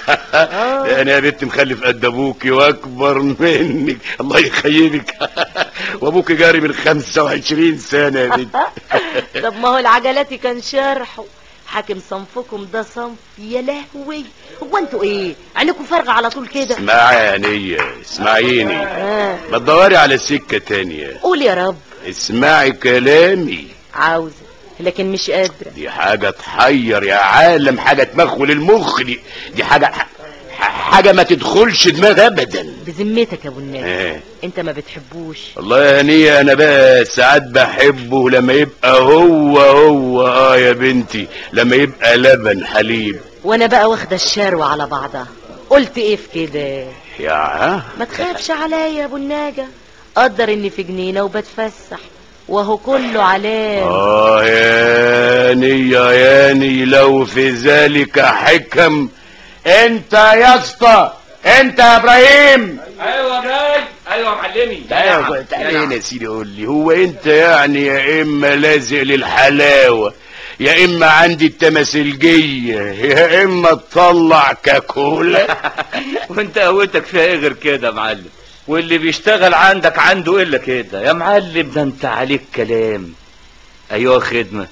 انا يا بنت مخلف قد ابوكي واكبر منك الله يخيبك وابوكي جاري من 25 سنه يا بنت طب ما هو العجلاتي كان شرحه حاكم صنفكم ده صنف يا لهوي هو انتوا ايه عينكم فارغه على طول كده اسمعي يا نية اسمعيني آه. ما تدوري على سكة تانية قول يا رب اسمعي كلامي عاوزه لكن مش قادره دي حاجة تحير يا عالم حاجة تمخل المخ دي دي حاجة ح- حاجة ما تدخلش دماغ ابدا بذمتك يا ابو النجا آه. انت ما بتحبوش والله يا هنية انا بقى ساعات بحبه لما يبقى هو هو اه يا بنتي لما يبقى لبن حليب وانا بقى واخده الشروه على بعضها قلت ايه في كده يا ما تخافش عليا يا ابو النجا قدر اني في جنينه وبتفسح وهو كله علام اه يا نية يا ني لو في ذلك حكم انت يا اسطى انت يا ابراهيم ايوه جاي ايوه يا معلمي تعالى تعالى هنا يا سيدي قول لي هو انت يعني يا اما لازق للحلاوه يا اما عندي التماثيلجيه يا اما تطلع كاكولا وانت قوتك فيها ايه غير كده يا معلم واللي بيشتغل عندك عنده الا كده يا معلم ده انت عليك كلام ايوه خدمه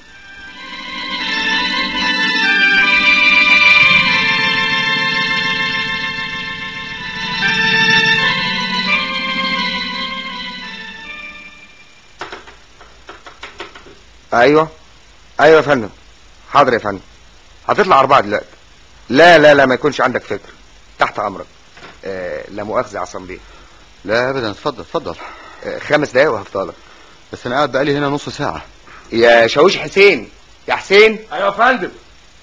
ايوه ايوه يا فندم حاضر يا فندم هتطلع اربعة دلوقتي لا لا لا ما يكونش عندك فكر تحت امرك آه لا مؤاخذة يا عصام بيه لا ابدا اتفضل اتفضل آه خمس دقايق وهفضلك بس انا قاعد بقالي هنا نص ساعة يا شاويش حسين يا حسين ايوه يا فندم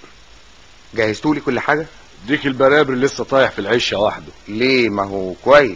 جهزتولي كل حاجة ديك البرابر لسه طايح في العشه وحده ليه ما هو كويس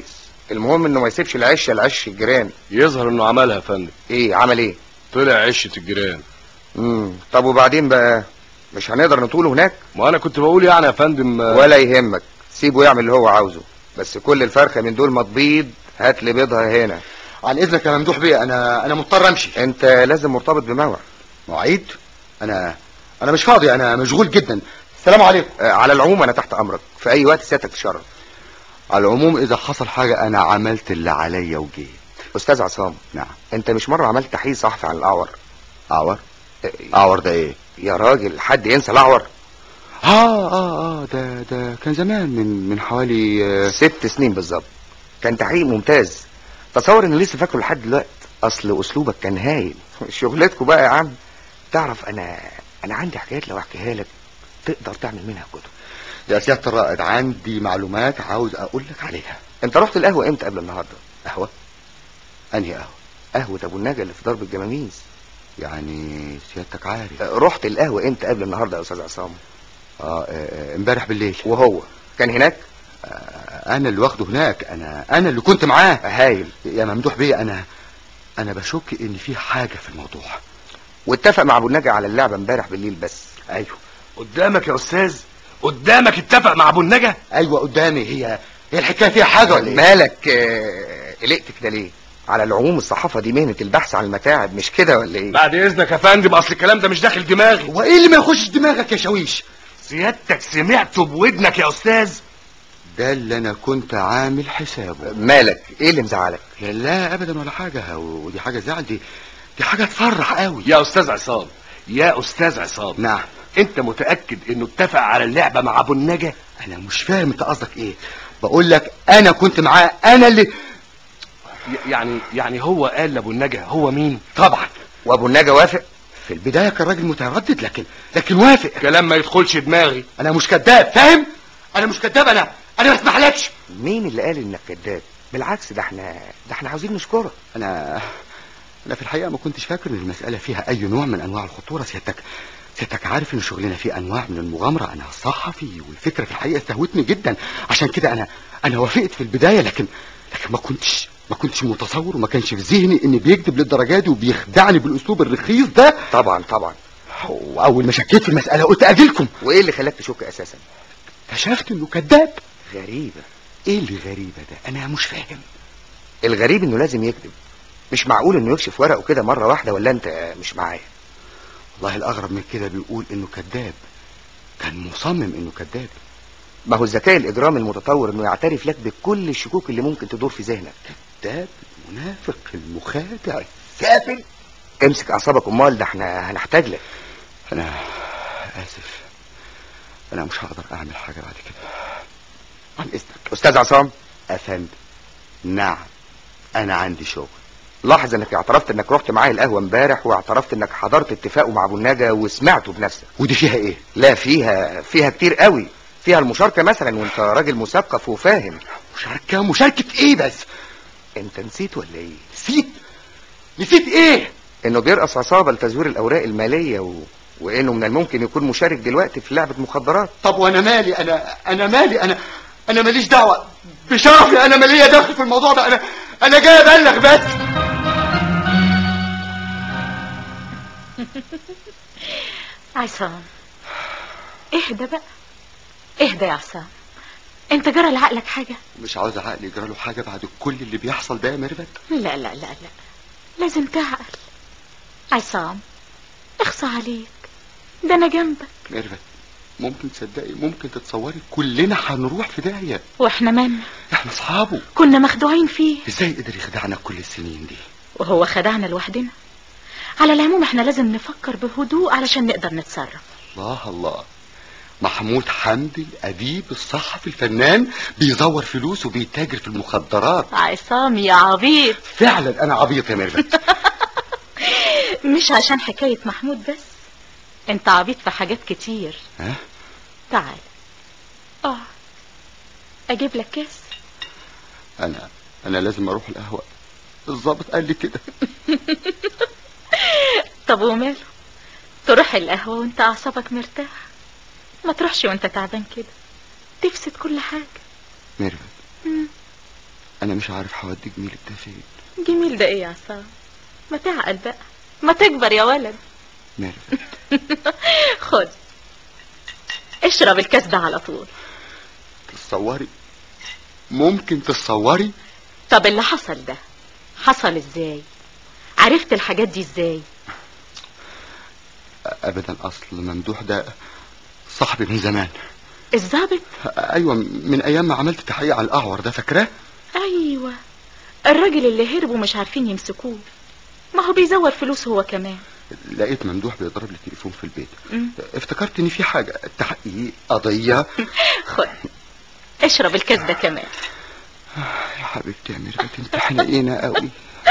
المهم انه ما يسيبش العشه لعش الجيران يظهر انه عملها يا فندم ايه عمل ايه طلع عشه الجيران امم طب وبعدين بقى مش هنقدر نطوله هناك ما انا كنت بقول يعني يا فندم آه، ولا يهمك سيبه يعمل اللي هو عاوزه بس كل الفرخه من دول ما تبيض هات لي بيضها هنا عن اذنك يا ممدوح بيه انا انا مضطر امشي انت لازم مرتبط بموعد مواعيد انا انا مش فاضي انا مشغول جدا السلام عليكم آه على العموم انا تحت امرك في اي وقت سيادتك تشرف على العموم اذا حصل حاجه انا عملت اللي عليا وجيت استاذ عصام نعم انت مش مره عملت تحقيق صحفي عن الاعور اعور آه، اعور ده ايه يا راجل حد ينسى الاعور اه اه اه ده ده كان زمان من من حوالي آه، ست سنين بالظبط كان تحقيق ممتاز تصور ان لسه فاكره لحد دلوقتي اصل اسلوبك كان هايل شغلتكم بقى يا عم تعرف انا انا عندي حكايات لو احكيها لك تقدر تعمل منها كتب يا سياده الرائد عندي معلومات عاوز اقول لك عليها انت رحت القهوه امتى قبل النهارده قهوه انهي قهوه قهوه ابو النجا اللي في درب الجماميس يعني سيادتك عارف آه، رحت القهوه امتى قبل النهارده يا استاذ عصام اه آه، آه، امبارح بالليل وهو كان هناك آه، انا اللي واخده هناك انا انا اللي كنت معاه هايل يا ممدوح بيه انا انا بشك ان في حاجه في الموضوع واتفق مع ابو النجا على اللعبه امبارح بالليل بس ايوه قدامك يا استاذ قدامك اتفق مع ابو النجا ايوه قدامي هي هي الحكايه فيها حاجه ولا ايه مالك آه، قلقت كده ليه على العموم الصحافه دي مهنه البحث عن المتاعب مش كده ولا ايه بعد اذنك يا فندم اصل الكلام ده مش داخل دماغي هو ايه اللي ما يخش دماغك يا شاويش سيادتك سمعته بودنك يا استاذ ده اللي انا كنت عامل حسابه مالك ايه اللي مزعلك لا لا ابدا ولا حاجه ودي حاجه زعل دي دي حاجه تفرح قوي يا استاذ عصام يا استاذ عصام نعم انت متاكد انه اتفق على اللعبه مع ابو النجا انا مش فاهم انت قصدك ايه بقول لك انا كنت معاه انا اللي ي- يعني يعني هو قال لابو النجا هو مين طبعا وابو النجا وافق في البدايه كان راجل متردد لكن لكن وافق كلام ما يدخلش دماغي انا مش كذاب فاهم انا مش كذاب انا انا ما اسمحلكش مين اللي قال انك كذاب بالعكس ده احنا ده احنا عاوزين نشكرك انا انا في الحقيقه ما كنتش فاكر ان المساله فيها اي نوع من انواع الخطوره سيادتك سيادتك عارف ان شغلنا فيه انواع من المغامره انا صحفي والفكره في الحقيقه استهوتني جدا عشان كده انا انا وافقت في البدايه لكن لكن ما كنتش ما كنتش متصور وما كانش في ذهني ان بيكذب للدرجه دي وبيخدعني بالاسلوب الرخيص ده طبعا طبعا واول ما شكيت في المساله قلت اجيلكم وايه اللي خلاك تشك اساسا اكتشفت انه كذاب غريبه ايه اللي غريبه ده انا مش فاهم الغريب انه لازم يكذب مش معقول انه يكشف ورقه كده مره واحده ولا انت مش معايا والله الاغرب من كده بيقول انه كذاب كان مصمم انه كذاب ما هو الذكاء الاجرامي المتطور انه يعترف لك بكل الشكوك اللي ممكن تدور في ذهنك كذاب المنافق المخادع السافل امسك اعصابك امال ده احنا هنحتاج لك انا اسف انا مش هقدر اعمل حاجه بعد كده عن اذنك استاذ عصام افندم نعم انا عندي شغل لاحظ انك اعترفت انك رحت معاه القهوه امبارح واعترفت انك حضرت اتفاقه مع ابو النجا وسمعته بنفسك ودي فيها ايه لا فيها فيها كتير قوي فيها المشاركه مثلا وانت راجل مثقف وفاهم مشاركه مشاركه ايه بس انت نسيت ولا ايه نسيت نسيت ايه انه بيرقص عصابه لتزوير الاوراق الماليه و... وانه من الممكن يكون مشارك دلوقتي في لعبه مخدرات طب وانا مالي انا انا مالي انا انا ماليش دعوه بشرفي انا مالية دخل في الموضوع ده انا انا جاي ابلغ بس عصام اهدى بقى اهدى يا عصام انت جرى لعقلك حاجة مش عاوز عقلي يجرى له حاجه بعد كل اللي بيحصل ده يا ميرفت لا لا لا لا لازم تعقل عصام اخصى عليك ده انا جنبك ميرفت ممكن تصدقي ممكن تتصوري كلنا هنروح في داهيه واحنا مالنا احنا اصحابه كنا مخدوعين فيه ازاي قدر يخدعنا كل السنين دي وهو خدعنا لوحدنا على العموم احنا لازم نفكر بهدوء علشان نقدر نتصرف الله الله محمود حمدي الأديب الصحفي الفنان بيزور فلوس وبيتاجر في المخدرات عصام يا عبيط فعلا أنا عبيط يا ميرفت مش عشان حكاية محمود بس انت عبيط في حاجات كتير ها تعال اه اجيب لك كاس أنا أنا لازم أروح القهوة الضابط قال لي كده طب وماله تروح القهوة وانت اعصابك مرتاح ما تروحش وانت تعبان كده تفسد كل حاجة ميرفت مم. انا مش عارف هودي جميل ده فين جميل ده ايه يا عصام ما تعقل بقى ما تكبر يا ولد ميرفت خد اشرب الكاس ده على طول تتصوري ممكن تتصوري طب اللي حصل ده حصل ازاي عرفت الحاجات دي ازاي ابدا اصل ممدوح ده صاحبي من زمان الظابط ايوه من ايام ما عملت تحقيق على الاعور ده فاكراه ايوه الراجل اللي هرب ومش عارفين يمسكوه ما هو بيزور فلوس هو كمان لقيت ممدوح بيضرب لي تليفون في البيت مم. افتكرت ان في حاجه تحقيق قضيه خد اشرب الكاس ده كمان يا حبيبتي يا ميرفت انت حنينه قوي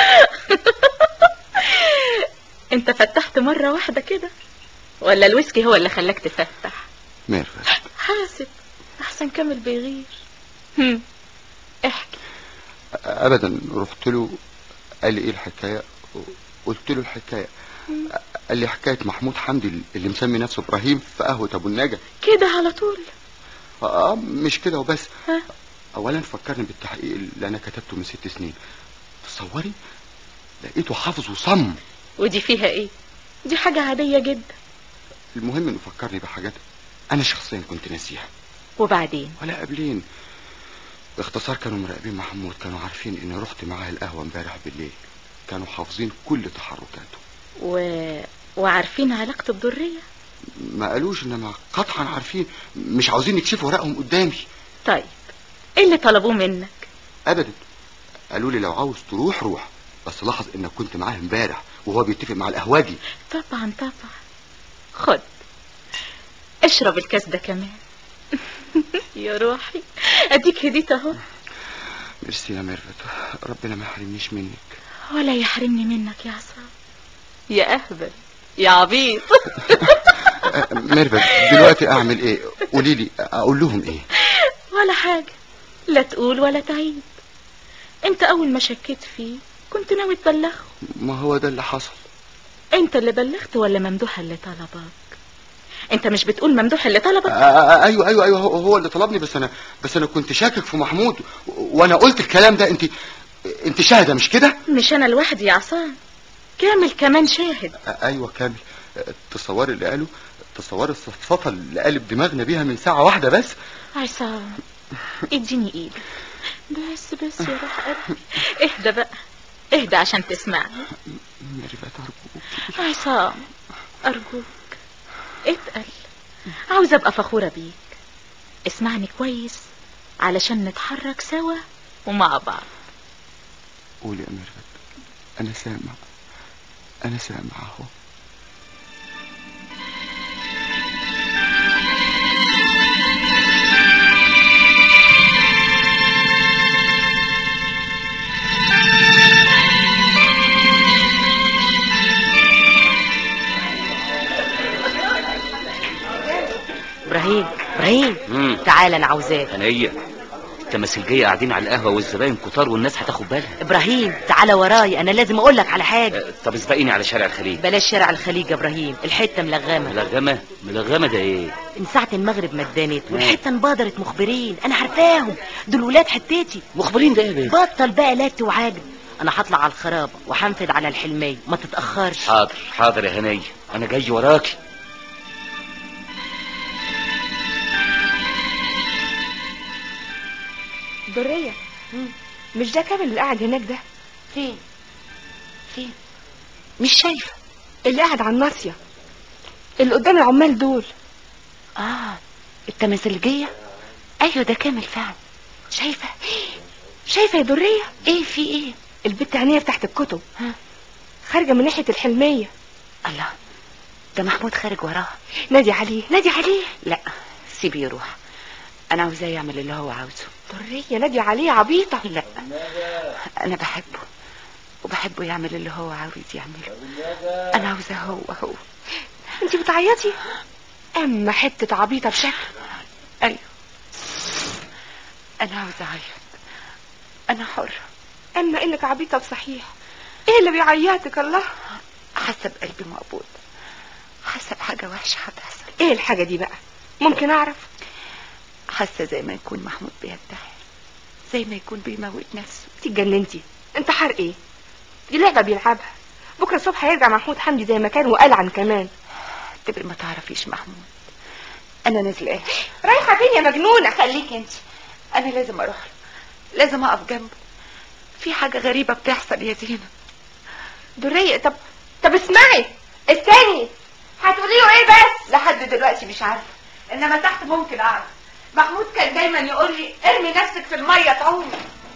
انت فتحت مرة واحدة كده ولا الويسكي هو اللي خلاك تفتح ميرفت حاسب احسن كامل بيغير هم. احكي ابدا رحت له قال لي ايه الحكايه قلت له الحكايه قال لي حكايه محمود حمدي اللي مسمي نفسه ابراهيم في قهوه ابو النجا كده على طول اه مش كده وبس ها؟ اولا فكرني بالتحقيق اللي انا كتبته من ست سنين تصوري لقيته حافظ وصم ودي فيها ايه دي حاجة عادية جدا المهم انه فكرني بحاجات انا شخصيا كنت ناسيها وبعدين ولا قبلين باختصار كانوا مراقبين محمود كانوا عارفين اني رحت معاه القهوه امبارح بالليل كانوا حافظين كل تحركاته و... وعارفين علاقته بدرية ما قالوش انما قطعا عارفين مش عاوزين يكشفوا ورقهم قدامي طيب ايه اللي طلبوه منك ابدا قالوا لي لو عاوز تروح روح بس لاحظ انك كنت معاه امبارح وهو بيتفق مع القهواجي طبعا طبعا خد اشرب الكاس ده كمان يا روحي اديك هديت اهو ميرسي يا ميرفت ربنا ما يحرمنيش منك ولا يحرمني منك يا عصام يا اهبل يا عبيط ميرفت دلوقتي اعمل ايه قولي لي اقول لهم ايه ولا حاجة لا تقول ولا تعيد انت اول ما شكيت فيه كنت ناوي تبلغه ما هو ده اللي حصل انت اللي بلغت ولا ممدوح اللي طلبك انت مش بتقول ممدوح اللي طلبك آه، آه، ايوه ايوه ايوه هو هو اللي طلبني بس انا بس انا كنت شاكك في محمود و- وانا قلت الكلام ده انت انت شاهده مش كده مش انا لوحدي يا عصام كامل كمان شاهد آه، ايوه كامل آه، تصوري اللي قاله تصوري الصفصفه اللي قالب دماغنا بيها من ساعه واحده بس عصام اديني ايدك بس بس يا روح قلبي اهدى بقى اهدى عشان تسمعني ميرفت ارجوك عصام ارجوك اتقل عاوز ابقى فخورة بيك اسمعني كويس علشان نتحرك سوا ومع بعض قولي يا ميرفت انا سامع انا سامع اهو ابراهيم ابراهيم مم. تعال انا عاوزاك هنية التماثيلجية قاعدين على القهوة والزباين كتار والناس هتاخد بالها ابراهيم تعال وراي انا لازم اقول لك على حاجه طب اسبقيني على شارع الخليج بلاش شارع الخليج يا ابراهيم الحته ملغمه ملغمة ملغمة ده ايه من ساعه المغرب ما اتدانت والحته انبدرت مخبرين انا عارفاهم دول ولاد حتتي مخبرين ده يا بيه بطل بقى لات وعاجب انا هطلع على الخرابه وهنفذ على الحلميه ما تتاخرش حاضر حاضر يا هنية انا جاي وراكي درية مش ده كامل اللي قاعد هناك ده فين فين مش شايفة اللي قاعد على الناصية اللي قدام العمال دول اه التمثيلجية ايوه ده كامل فعلا شايفة شايفة يا درية ايه في ايه البت عينية بتاعت الكتب ها خارجة من ناحية الحلمية الله ده محمود خارج وراها نادي عليه نادي عليه لا سيبيه يروح انا عاوزاه يعمل اللي هو عاوزه درية نادي عليه عبيطة لا انا بحبه وبحبه يعمل اللي هو عاوز يعمله انا عاوزاه هو هو انت بتعيطي اما حتة عبيطة بشكل ايوه انا عاوزة اعيط انا حرة اما انك عبيطة بصحيح ايه اللي بيعيطك الله حاسة بقلبي مقبوض حاسة بحاجة وحشة هتحصل ايه الحاجة دي بقى ممكن اعرف حاسة زي ما يكون محمود بينتحر زي ما يكون بيموت نفسه انت اتجننتي انتحار ايه دي لعبة بيلعبها بكرة الصبح هيرجع محمود حمدي زي ما كان وقلعن كمان تبقى ما تعرفيش محمود انا نازله رايحة فين يا مجنونة خليك انت انا لازم اروح له لازم اقف جنبه في حاجه غريبه بتحصل يا زينب درية طب طب اسمعي استني هتقولي له ايه بس لحد دلوقتي مش عارفه انما تحت ممكن اعرف محمود كان دايما يقول لي ارمي نفسك في الميه تعومي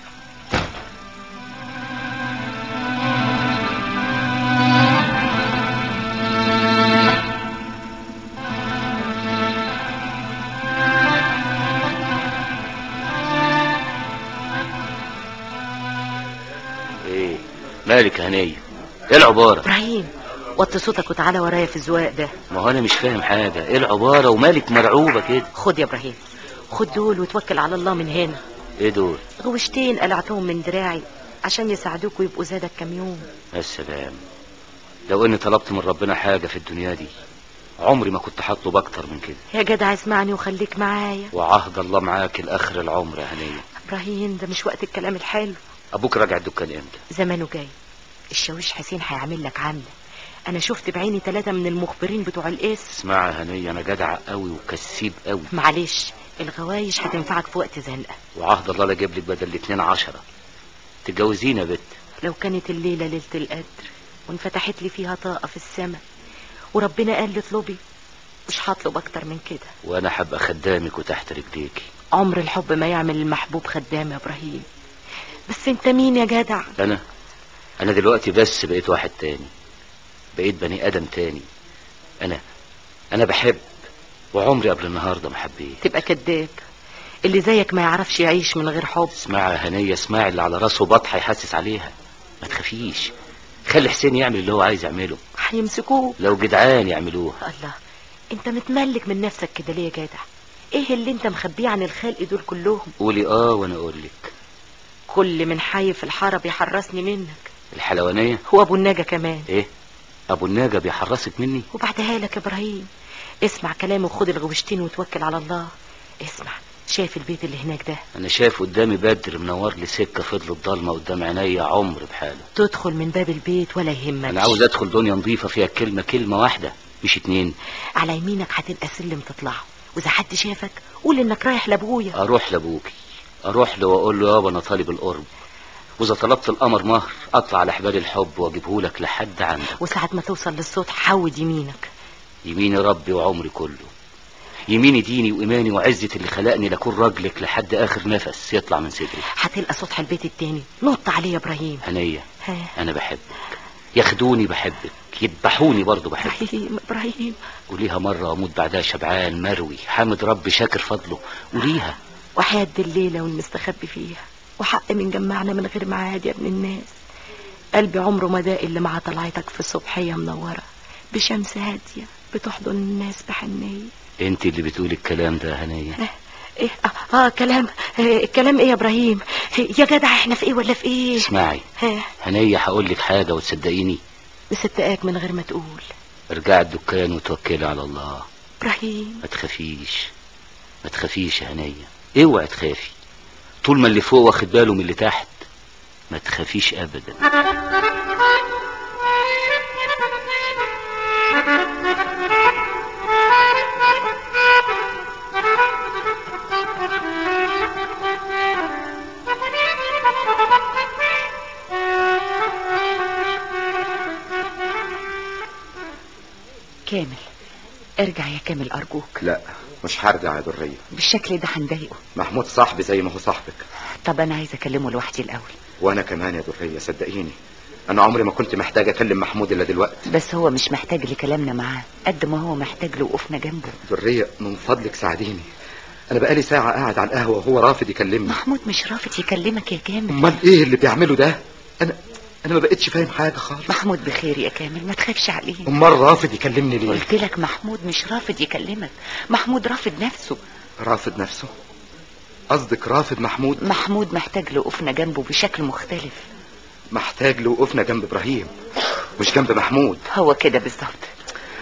ايه مالك يا هنيه ايه العباره ابراهيم وطي صوتك وتعالى ورايا في الزواق ده ما هو انا مش فاهم حاجه ايه العباره ومالك مرعوبه كده خد يا ابراهيم خد دول وتوكل على الله من هنا ايه دول غوشتين قلعتهم من دراعي عشان يساعدوك ويبقوا زادك كام يوم يا سلام لو اني طلبت من ربنا حاجه في الدنيا دي عمري ما كنت هطلب اكتر من كده يا جدع اسمعني وخليك معايا وعهد الله معاك لاخر العمر يا هنيه ابراهيم ده مش وقت الكلام الحلو ابوك راجع الدكان امتى زمانه جاي الشاويش حسين هيعمل لك عامله انا شفت بعيني ثلاثة من المخبرين بتوع القس اسمع يا هنيه انا جدع قوي وكسيب قوي معلش الغوايش هتنفعك في وقت زنقه وعهد الله لا اجيب لك بدل الاتنين عشرة تتجوزينا يا بت لو كانت الليله ليله القدر وانفتحت لي فيها طاقه في السماء وربنا قال لي اطلبي مش هطلب اكتر من كده وانا هبقى خدامك وتحت رجليكي عمر الحب ما يعمل المحبوب خدام يا ابراهيم بس انت مين يا جدع انا انا دلوقتي بس بقيت واحد تاني بقيت بني ادم تاني انا انا بحب وعمري قبل النهارده ما حبيت تبقى كذاب اللي زيك ما يعرفش يعيش من غير حب اسمعي يا هنيه اسمعي اللي على راسه بطح يحسس عليها ما تخافيش خلي حسين يعمل اللي هو عايز يعمله هيمسكوه لو جدعان يعملوه الله انت متملك من نفسك كده ليه يا جدع ايه اللي انت مخبيه عن الخلق دول كلهم قولي اه وانا اقول لك كل من حي في الحاره بيحرسني منك الحلوانيه هو ابو النجا كمان ايه ابو الناجه بيحرسك مني وبعدها لك يا ابراهيم اسمع كلامي وخد الغوشتين وتوكل على الله اسمع شايف البيت اللي هناك ده انا شايف قدامي بدر منور لي سكه فضلت ضلمه قدام عينيا عمر بحاله تدخل من باب البيت ولا يهمك انا عاوز ادخل دنيا نظيفه فيها كلمه كلمه واحده مش اتنين على يمينك هتلقى سلم تطلعه واذا حد شافك قول انك رايح لابويا اروح لابوكي اروح له واقول له يابا انا طالب القرب واذا طلبت القمر مهر اطلع على حبال الحب واجيبه لك لحد عندك وساعة ما توصل للصوت حود يمينك يميني ربي وعمري كله يميني ديني وايماني وعزة اللي خلقني لاكون راجلك لحد اخر نفس يطلع من صدري هتلقى سطح البيت التاني نط عليه يا ابراهيم هنيه ها انا بحبك ياخدوني بحبك يذبحوني برضه بحبك ابراهيم ابراهيم وليها مرة أموت بعدها شبعان مروي حامد ربي شاكر فضله وليها وحياة الليلة والمستخبي فيها وحق من جمعنا من غير معاد يا ابن الناس قلبي عمره ما ده اللي مع طلعتك في صبحية منورة بشمس هادية بتحضن الناس بحنية انت اللي بتقولي الكلام ده يا هنية ايه اه, آه كلام آه كلام ايه يا ابراهيم يا جدع احنا في ايه ولا في ايه اسمعي ها هنية هقول لك حاجة وتصدقيني مصدقاك من غير ما تقول ارجعي الدكان وتوكلي على الله ابراهيم ما تخافيش ما تخافيش يا هنية اوعي تخافي طول ما اللي فوق واخد باله من اللي تحت ما تخافيش ابدا كامل ارجع يا كامل ارجوك لا مش هرجع يا درية بالشكل ده هنضايقه محمود صاحبي زي ما هو صاحبك طب انا عايزه اكلمه لوحدي الاول وانا كمان يا درية صدقيني انا عمري ما كنت محتاج اكلم محمود الا دلوقتي بس هو مش محتاج لكلامنا معاه قد ما هو محتاج لوقوفنا جنبه درية من فضلك ساعديني انا بقالي ساعة قاعد على القهوة وهو رافض يكلمني محمود مش رافض يكلمك يا كامل امال ايه اللي بيعمله ده انا انا ما بقتش فاهم حاجة خالص محمود بخير يا كامل ما تخافش عليه امال رافض يكلمني ليه قلت لك محمود مش رافض يكلمك محمود رافض نفسه رافض نفسه قصدك رافض محمود محمود محتاج لوقوفنا جنبه بشكل مختلف محتاج لوقوفنا جنب ابراهيم مش جنب محمود هو كده بالظبط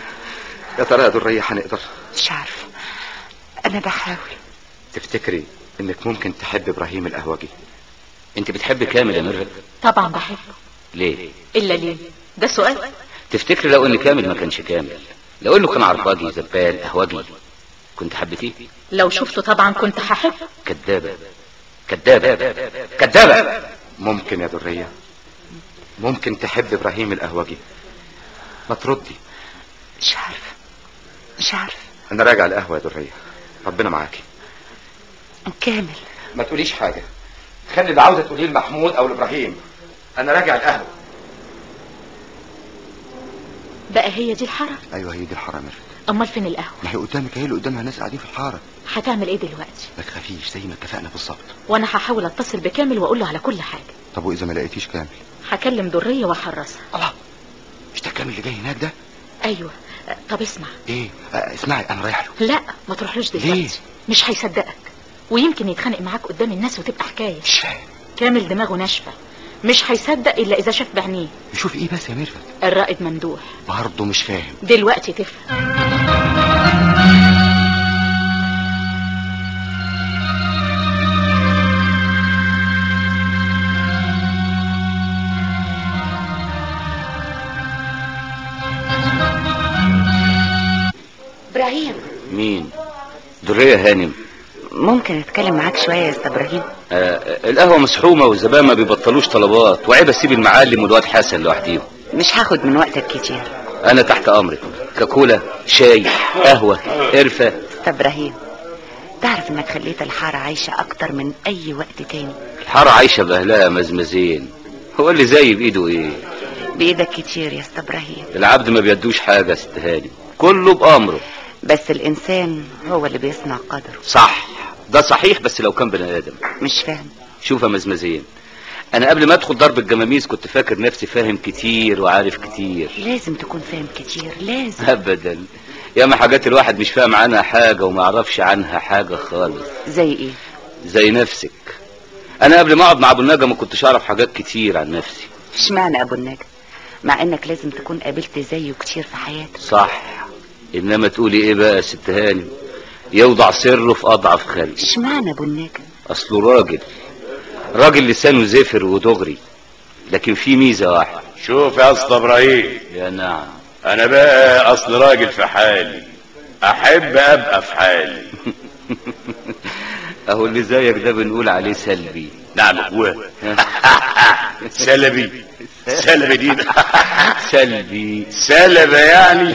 يا ترى يا درية هنقدر مش عارفه انا بحاول تفتكري انك ممكن تحب ابراهيم القهوجي انت بتحب كامل يا ميرفت طبعا بحبه ليه الا ليه ده سؤال تفتكر لو ان كامل ما كانش كامل لو انه كان عرباجي زبال قهوجي كنت حبيتيه لو شفته طبعا كنت هحبه كدابة كدابة كدابة ممكن يا درية ممكن تحب ابراهيم القهوجي ما تردي مش عارفه مش عارفه انا راجع القهوة يا درية ربنا معاكي كامل ما تقوليش حاجة خلي اللي عاوزة تقوليه لمحمود او لابراهيم انا راجع القهوة بقى هي دي الحاره ايوه هي دي الحاره يا ميرفت امال فين القهوه ما هي قدامك هي اللي قدامها ناس قاعدين في الحاره هتعمل ايه دلوقتي ما تخافيش زي ما اتفقنا بالظبط وانا هحاول اتصل بكامل واقول له على كل حاجه طب واذا ما لقيتيش كامل هكلم دريه واحرسها الله مش ده كامل اللي جاي هناك ده ايوه أه، طب اسمع ايه آه اسمعي انا رايح له لا ما تروحلوش ليه؟ دلوقتي مش هيصدقك ويمكن يتخانق معاك قدام الناس وتبقى حكايه مش فاهم كامل دماغه ناشفه مش هيصدق الا اذا شاف بعينيه يشوف ايه بس يا ميرفت الرائد ممدوح برضه مش فاهم دلوقتي تفهم ابراهيم مين درية هانم ممكن اتكلم معاك شويه يا استاذ ابراهيم آه القهوة مسحومة والزبائن ما بيبطلوش طلبات وعيب اسيب المعلم والواد حسن لوحديهم مش هاخد من وقتك كتير انا تحت امرك كاكولا شاي قهوة قرفة استاذ ابراهيم تعرف انك خليت الحاره عايشه اكتر من اي وقت تاني الحارة عايشة باهلها مزمزين هو اللي زي بايده ايه بايدك كتير يا استاذ ابراهيم العبد ما بيدوش حاجة يا ست هانم كله بامره بس الانسان هو اللي بيصنع قدره صح ده صحيح بس لو كان بني ادم مش فاهم شوف يا مزمزين انا قبل ما ادخل ضرب الجماميس كنت فاكر نفسي فاهم كتير وعارف كتير لازم تكون فاهم كتير لازم ابدا ياما حاجات الواحد مش فاهم عنها حاجة وما يعرفش عنها حاجة خالص زي ايه زي نفسك انا قبل ما اقعد مع ابو النجا ما كنتش اعرف حاجات كتير عن نفسي اشمعنى ابو النجا مع انك لازم تكون قابلت زيه كتير في حياتك صح انما تقولي ايه بقى يا ست هانم يوضع سره في اضعف خلق اشمعنى ابو النجا اصله راجل راجل لسانه زفر ودغري لكن في ميزة واحدة شوف يا اسطى ابراهيم يا نعم انا بقى اصل راجل في حالي احب ابقى في حالي اهو اللي زيك ده بنقول عليه سلبي نعم هو سلبي سلبي دي سلبي سلبة يعني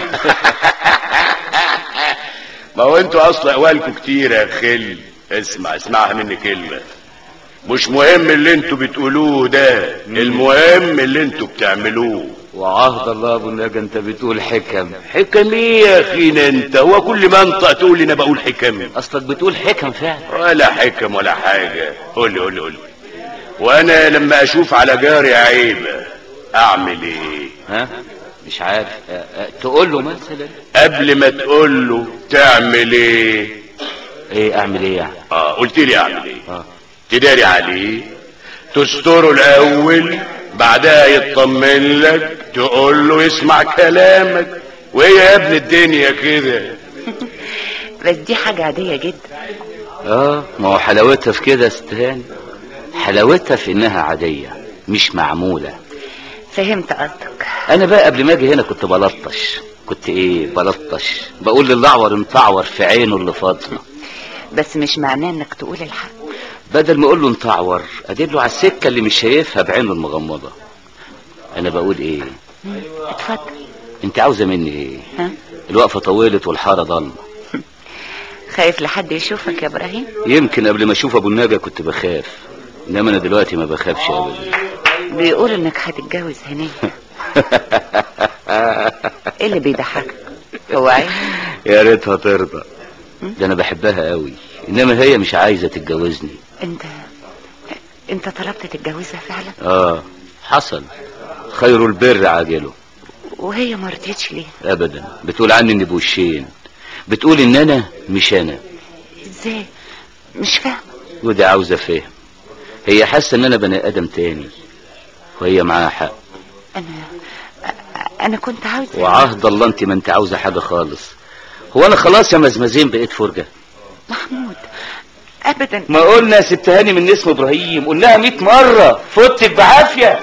ما هو انتوا اصلا اقوالكم كتير يا خل اسمع اسمعها مني كلمة مش مهم اللي انتوا بتقولوه ده المهم اللي انتوا بتعملوه وعهد الله ابو النجا انت بتقول حكم حكم ايه يا اخينا انت هو كل ما انطق تقول لي انا بقول حكم اصلك بتقول حكم فعلا ولا حكم ولا حاجة قول لي قول لي قول لي وانا لما اشوف على جاري عيبة اعمل ايه ها مش عارف أه أه تقول له مثلا قبل ما تقول له تعمل ايه ايه اعمل ايه يعني اه قلت لي اعمل ايه اه تداري عليه تستره الاول بعدها يطمن لك تقول له يسمع كلامك وهي يا ابن الدنيا كده بس دي حاجة عادية جدا اه ما هو حلاوتها في كده يا ست هاني حلاوتها في انها عادية مش معمولة فهمت قصدك انا بقى قبل ما اجي هنا كنت بلطش كنت ايه بلطش بقول للاعور انتعور في عينه اللي فاضله بس مش معناه انك تقول الحق بدل ما اقول له انتعور ادله على السكه اللي مش شايفها بعينه المغمضه انا بقول ايه اتفضل انت عاوزه مني ايه ها الوقفه طولت والحاره ضلمه خايف لحد يشوفك يا ابراهيم يمكن قبل ما اشوف ابو النجا كنت بخاف انما انا دلوقتي ما بخافش ابدا بيقول انك هتتجوز هناك ايه اللي بيضحكك هو عيب يا ريتها ترضى ده انا بحبها قوي انما هي مش عايزه تتجوزني انت انت طلبت تتجوزها فعلا اه حصل خير البر عاجله وهي ما رضيتش ليه ابدا بتقول عني اني بوشين بتقول ان انا مش انا ازاي مش فاهم ودي عاوزه فهم هي حاسه ان انا بني ادم تاني وهي معاها حق انا انا كنت عاوز وعهد الله انت ما انت عاوزه حاجه خالص هو انا خلاص يا مزمزين بقيت فرجه محمود ابدا ما قلنا يا ست هاني من اسم ابراهيم قلناها 100 مره فوتك بعافيه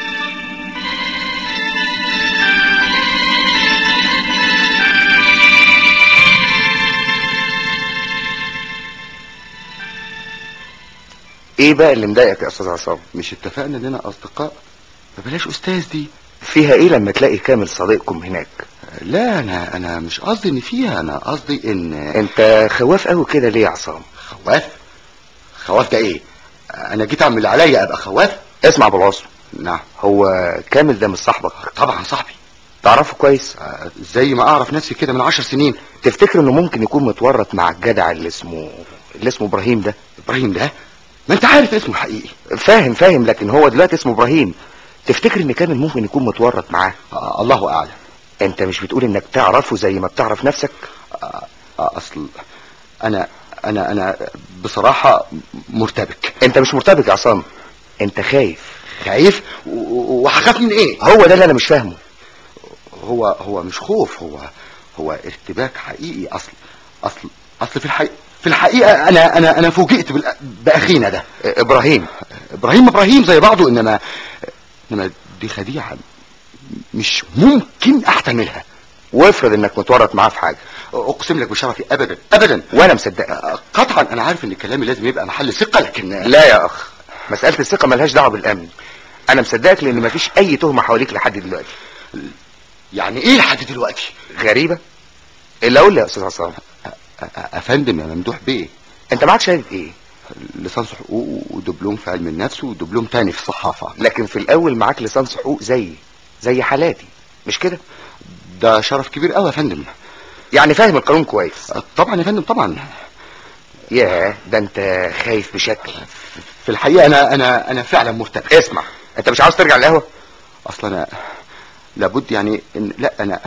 ايه بقى اللي مضايقك يا استاذ عصام مش اتفقنا اننا اصدقاء فبلاش استاذ دي فيها ايه لما تلاقي كامل صديقكم هناك لا انا انا مش قصدي ان فيها انا قصدي ان انت خواف قوي كده ليه يا عصام خواف خواف ده ايه انا جيت اعمل اللي عليا ابقى خواف اسمع ابو العاصم نعم هو كامل ده مش صاحبك طبعا صاحبي تعرفه كويس آه، زي ما اعرف نفسي كده من عشر سنين تفتكر انه ممكن يكون متورط مع الجدع اللي اسمه اللي اسمه ابراهيم ده ابراهيم ده ما انت عارف اسمه الحقيقي فاهم فاهم لكن هو دلوقتي اسمه ابراهيم تفتكر ان كامل ممكن يكون متورط معاه آه الله اعلم انت مش بتقول انك تعرفه زي ما بتعرف نفسك آه آه اصل انا انا انا بصراحة مرتبك انت مش مرتبك يا عصام انت خايف خايف و- و- وهخاف من ايه هو ده اللي انا مش فاهمه هو هو مش خوف هو هو ارتباك حقيقي اصل اصل اصل في الحقيقة في الحقيقة انا انا انا فوجئت بالأ- باخينا ده ابراهيم ابراهيم ابراهيم زي بعضه انما انما دي خديعة مش ممكن احتملها وافرض انك متورط معاه في حاجة اقسم لك بشرفي ابدا ابدا وانا مصدقك قطعا انا عارف ان كلامي لازم يبقى محل ثقة لكن لا يا اخ مسألة الثقة ملهاش دعوة بالامن انا مصدقك لان مفيش اي تهمة حواليك لحد دلوقتي يعني ايه لحد دلوقتي غريبة اللي اقول لي يا استاذ عصام أ- افندم يا ممدوح بيه انت معاك شهادة ايه لسانس حقوق ودبلوم في علم النفس ودبلوم تاني في الصحافة لكن في الاول معاك لسانس حقوق زي زي حالاتي مش كده ده شرف كبير قوي يا فندم يعني فاهم القانون كويس طبعا يا فندم طبعا ياه ده انت خايف بشكل في الحقيقة انا انا انا فعلا مرتبك اسمع انت مش عاوز ترجع القهوة اصلا انا لابد يعني إن لا انا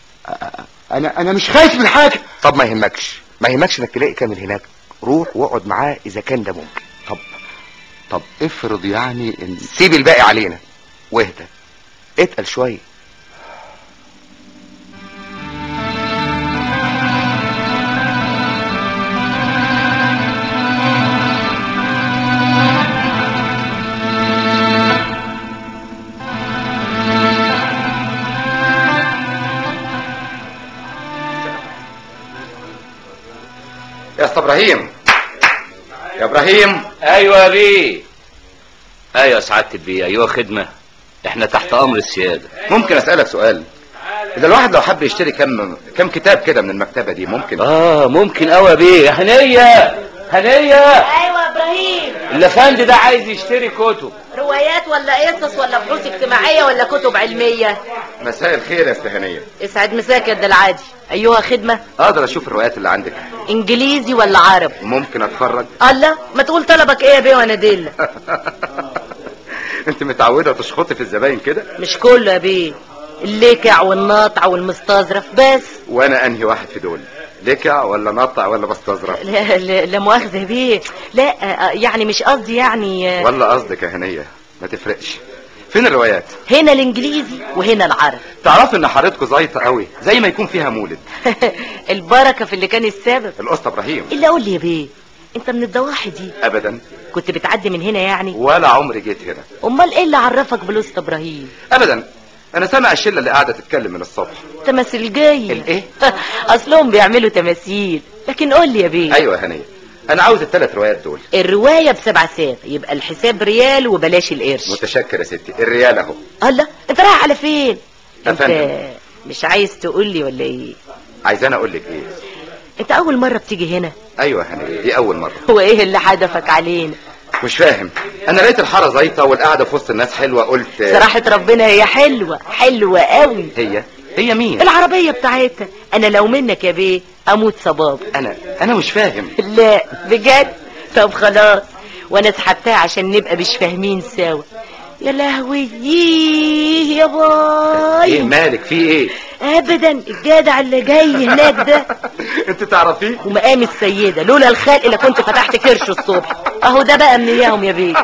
انا انا مش خايف من حاجة طب ما يهمكش ما يهمكش انك تلاقي كامل هناك روح واقعد معاه اذا كان ده ممكن طب طب افرض يعني ان سيب الباقي علينا واهدى اتقل شوية يا اسطى ابراهيم يا ابراهيم ايوه يا بيه ايوه يا سعاده البيه ايوه خدمه احنا تحت امر السياده ممكن اسالك سؤال اذا الواحد لو حب يشتري كم كم كتاب كده من المكتبه دي ممكن اه ممكن قوي يا بيه هنيه هنيه ايوه ابراهيم الافندي ده عايز يشتري كتب روايات ولا قصص ولا بحوث اجتماعيه ولا كتب علميه مساء الخير يا استهانيه اسعد مساك يا العادي ايوه خدمه اقدر اشوف الروايات اللي عندك انجليزي ولا عربي ممكن اتفرج الله ما تقول طلبك ايه يا بيه وانا دل انت متعوده تشخطي في الزباين كده مش كله يا بيه الليكع والناطع والمستظرف بس وانا انهي واحد في دول لكع ولا نطع ولا بستظرف لا, لا, لا مؤاخذه بيه لا آه، يعني مش قصدي يعني آه، ولا قصدك يا هنيه ما تفرقش فين الروايات هنا الانجليزي وهنا العربي تعرف ان حارتكم زيطه قوي زي ما يكون فيها مولد البركه في اللي كان السبب الاسطى ابراهيم الا قول لي يا بيه انت من الضواحي دي ابدا كنت بتعدي من هنا يعني ولا عمري جيت هنا امال ايه اللي عرفك بالاسطى ابراهيم ابدا انا سامع الشله اللي قاعده تتكلم من الصبح تماثيل جاي الايه اصلهم بيعملوا تماثيل لكن قول لي يا بيه ايوه يا هنيه انا عاوز الثلاث روايات دول الروايه بسبع ساغ يبقى الحساب ريال وبلاش القرش متشكر يا ستي الريال اهو الله انت رايح على فين انت أفندم. مش عايز تقول لي ولا ايه عايزاني اقول لك ايه انت اول مره بتيجي هنا ايوه يا هنيه دي اول مره هو ايه اللي حدفك علينا مش فاهم انا لقيت الحاره زيطه والقعده في وسط الناس حلوه قلت صراحه ربنا هي حلوه حلوه قوي هي هي مين العربيه بتاعتها انا لو منك يا بيه اموت صباب انا انا مش فاهم لا بجد طب خلاص وانا سحبتها عشان نبقى مش فاهمين سوا يا لهوي ييه يا باي ايه مالك في ايه ابدا الجدع اللي جاي هناك ده انت تعرفيه ومقام السيده لولا الخلق اللي كنت فتحت كرشه الصبح اهو ده بقى من اياهم يا بيه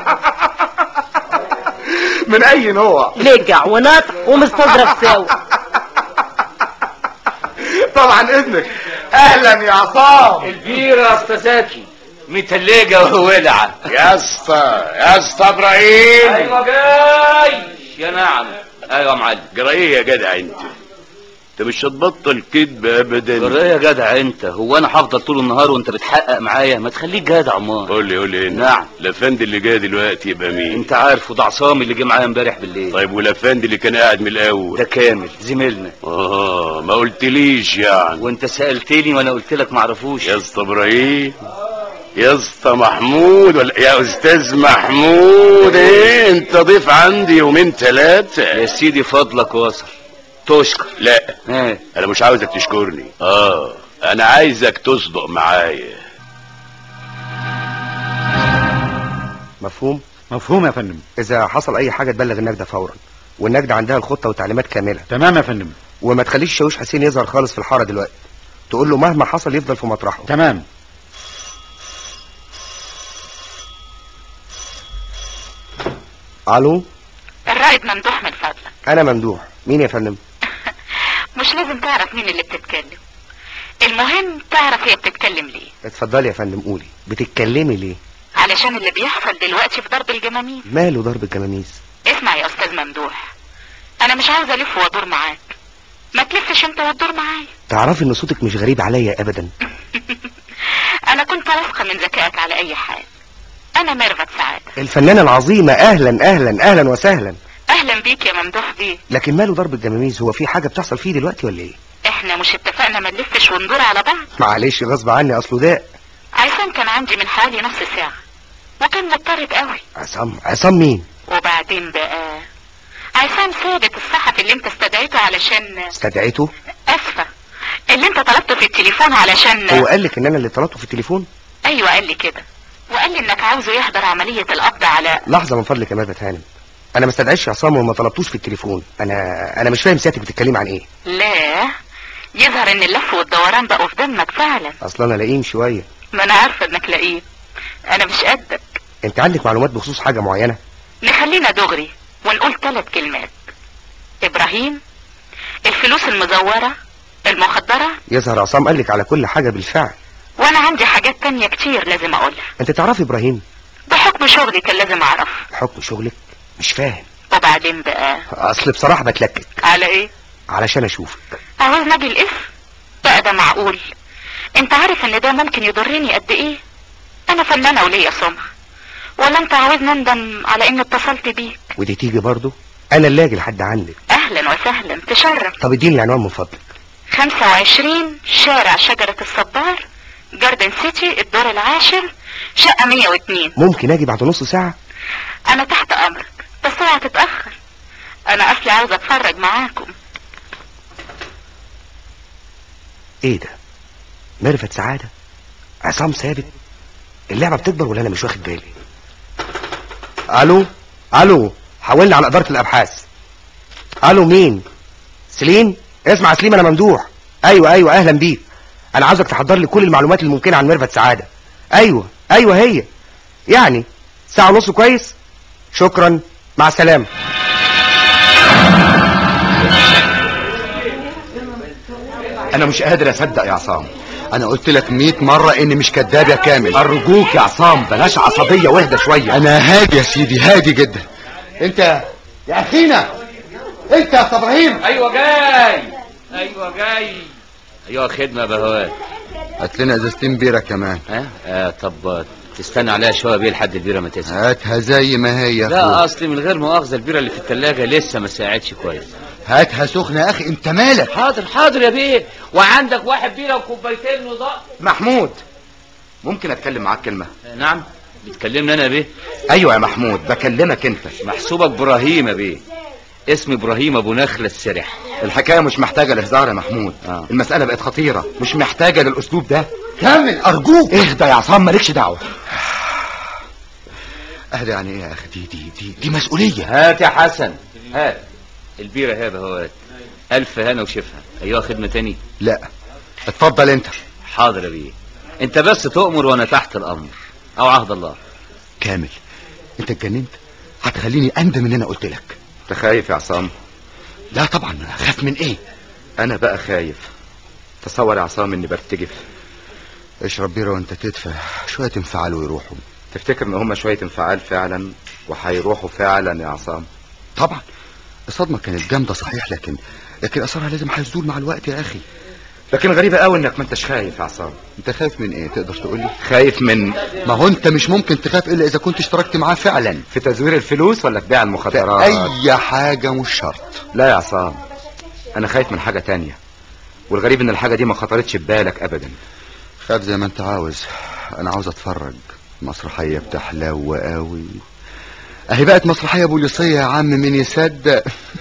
من اي نوع لجع ونطع ومستظرف سوا طبعا اذنك اهلا يا عصام البيرة يا استاذ زكي متلجة وولعة يا اسطى يا اسطى ابراهيم ايوه جاي يا نعم ايوه يا معلم جرى ايه يا جدع انت انت مش هتبطل كذب ابدا جرى ايه يا جدع انت هو انا هفضل طول النهار وانت بتحقق معايا ما تخليك جدع امال قول لي قول لي هنا نعم الافندي اللي جاي دلوقتي يبقى مين انت عارف وده عصام اللي جه معايا امبارح بالليل طيب والافندي اللي كان قاعد من الاول ده كامل زميلنا اه ما قلتليش يعني وانت سالتني وانا قلت لك ما اعرفوش يا اسطى ابراهيم يا اسطى محمود ولا يا استاذ محمود ايه انت ضيف عندي يومين ثلاثه يا سيدي فضلك وصل تشكر لا ايه انا مش عاوزك تشكرني اه انا عايزك تصدق معايا مفهوم مفهوم يا فندم اذا حصل اي حاجه تبلغ النجده فورا والنجده عندها الخطه والتعليمات كامله تمام يا فندم وما تخليش شاويش حسين يظهر خالص في الحاره دلوقتي تقول له مهما حصل يفضل في مطرحه تمام الو الرائد ممدوح من فضلك انا ممدوح مين يا فندم مش لازم تعرف مين اللي بتتكلم المهم تعرف هي بتتكلم ليه اتفضلي يا فندم قولي بتتكلمي ليه علشان اللي بيحصل دلوقتي في ضرب الجماميس ماله ضرب الجماميس اسمع يا استاذ ممدوح انا مش عاوز الف وادور معاك ما تلفش انت وتدور معايا تعرفي ان صوتك مش غريب عليا ابدا انا كنت واثقه من ذكائك على اي حال انا ميرفت سعاده الفنانه العظيمه اهلا اهلا اهلا وسهلا اهلا بيك يا ممدوح بيه لكن ماله ضرب الجماميس هو في حاجه بتحصل فيه دلوقتي ولا ايه احنا مش اتفقنا ما نلفش وندور على بعض معلش غصب عني اصله ده عصام كان عندي من حوالي نص ساعه وكان مضطرب قوي عصام عصام مين وبعدين بقى عصام ثابت الصحفي اللي انت استدعيته علشان استدعيته اسفه اللي انت طلبته في التليفون علشان هو قال لك ان انا اللي طلبته في التليفون ايوه قال لي كده وقال لي انك عاوزه يحضر عمليه القبض على لحظه من فضلك يا مدحت هانم انا ما استدعيتش عصام وما طلبتوش في التليفون انا انا مش فاهم سيادتك بتتكلمي عن ايه لا يظهر ان اللف والدوران بقوا في دمك فعلا اصلا انا لئيم شويه ما انا عارفه انك لئيم انا مش قدك انت عندك معلومات بخصوص حاجه معينه نخلينا دغري ونقول ثلاث كلمات ابراهيم الفلوس المزوره المخدره يظهر عصام قال لك على كل حاجه بالفعل وانا عندي حاجات تانية كتير لازم اقولها انت تعرفي ابراهيم بحكم شغلي كان لازم اعرف حكم شغلك مش فاهم وبعدين بقى اصل بصراحه بتلكك على ايه علشان اشوفك عاوز نجي الاسم بقى ده معقول انت عارف ان ده ممكن يضرني قد ايه انا فنانه وليا سمعه ولا انت عاوزني اندم على اني اتصلت بيك ودي تيجي برضه انا اللي اجي لحد عندك اهلا وسهلا تشرف طب اديني العنوان من فضلك 25 شارع شجرة الصبار جاردن سيتي الدور العاشر شقة 102 ممكن اجي بعد نص ساعه انا تحت امرك بس اوعى تتأخر انا اصلي عاوزة اتفرج معاكم ايه ده ميرفت سعاده عصام ثابت اللعبه بتكبر ولا انا مش واخد بالي الو الو حولني على اداره الابحاث الو مين سليم اسمع يا سليم انا ممدوح ايوه ايوه اهلا بيك انا عاوزك تحضر لي كل المعلومات الممكنه عن ميرفت سعاده ايوه ايوه هي يعني ساعه ونص كويس شكرا مع السلامه انا مش قادر اصدق يا عصام انا قلت لك 100 مرة اني مش كذاب يا كامل ارجوك يا عصام بلاش عصبية واهدى شوية انا هادي يا سيدي هادي جدا انت يا اخينا انت يا أستاذ ابراهيم ايوه جاي ايوه جاي ايوه خدمه يا بهوات هات لنا ازازتين بيرة كمان ها آه طب تستنى عليها شويه بيه لحد البيره ما تسخن هاتها زي ما هي يا لا اخويا اصلي من غير مؤاخذه البيره اللي في الثلاجه لسه ما ساعدش كويس هاتها سخنة يا اخي انت مالك حاضر حاضر يا بيه وعندك واحد بيره وكوبايتين نضاء محمود ممكن اتكلم معاك كلمة نعم بتكلمني انا يا بيه ايوه يا محمود بكلمك انت محسوبك ابراهيم يا بيه اسمي ابراهيم ابو نخله السرح الحكاية مش محتاجة لهزار يا محمود آه. المسألة بقت خطيرة مش محتاجة للاسلوب ده كمل ارجوك اهدى يا عصام مالكش دعوة اهدى يعني ايه يا اخي دي دي دي, دي مسؤولية هات يا حسن هات البيره هي بهوات الف هنا وشفها ايوه خدمه تاني لا اتفضل انت حاضر يا بيه انت بس تؤمر وانا تحت الامر او عهد الله كامل انت اتجننت هتخليني اندم ان انا قلت لك انت خايف يا عصام لا طبعا انا خاف من ايه انا بقى خايف تصور يا عصام اني برتجف اشرب بيرة وانت تدفى شوية انفعال ويروحوا تفتكر ان هم شوية انفعال فعلا وهيروحوا فعلا يا عصام طبعا الصدمة كانت جامدة صحيح لكن لكن اثرها لازم هيزول مع الوقت يا اخي لكن غريبة قوي انك ما انتش خايف يا عصام انت خايف من ايه تقدر تقول لي خايف من ما هو انت مش ممكن تخاف الا اذا كنت اشتركت معاه فعلا في تزوير الفلوس ولا في بيع المخدرات اي حاجة مش شرط لا يا عصام انا خايف من حاجة تانية والغريب ان الحاجة دي ما خطرتش في بالك ابدا خاف زي ما انت عاوز انا عاوز اتفرج مسرحية بتحلو قوي اهي بقت مسرحية بوليسية يا عم مين يصدق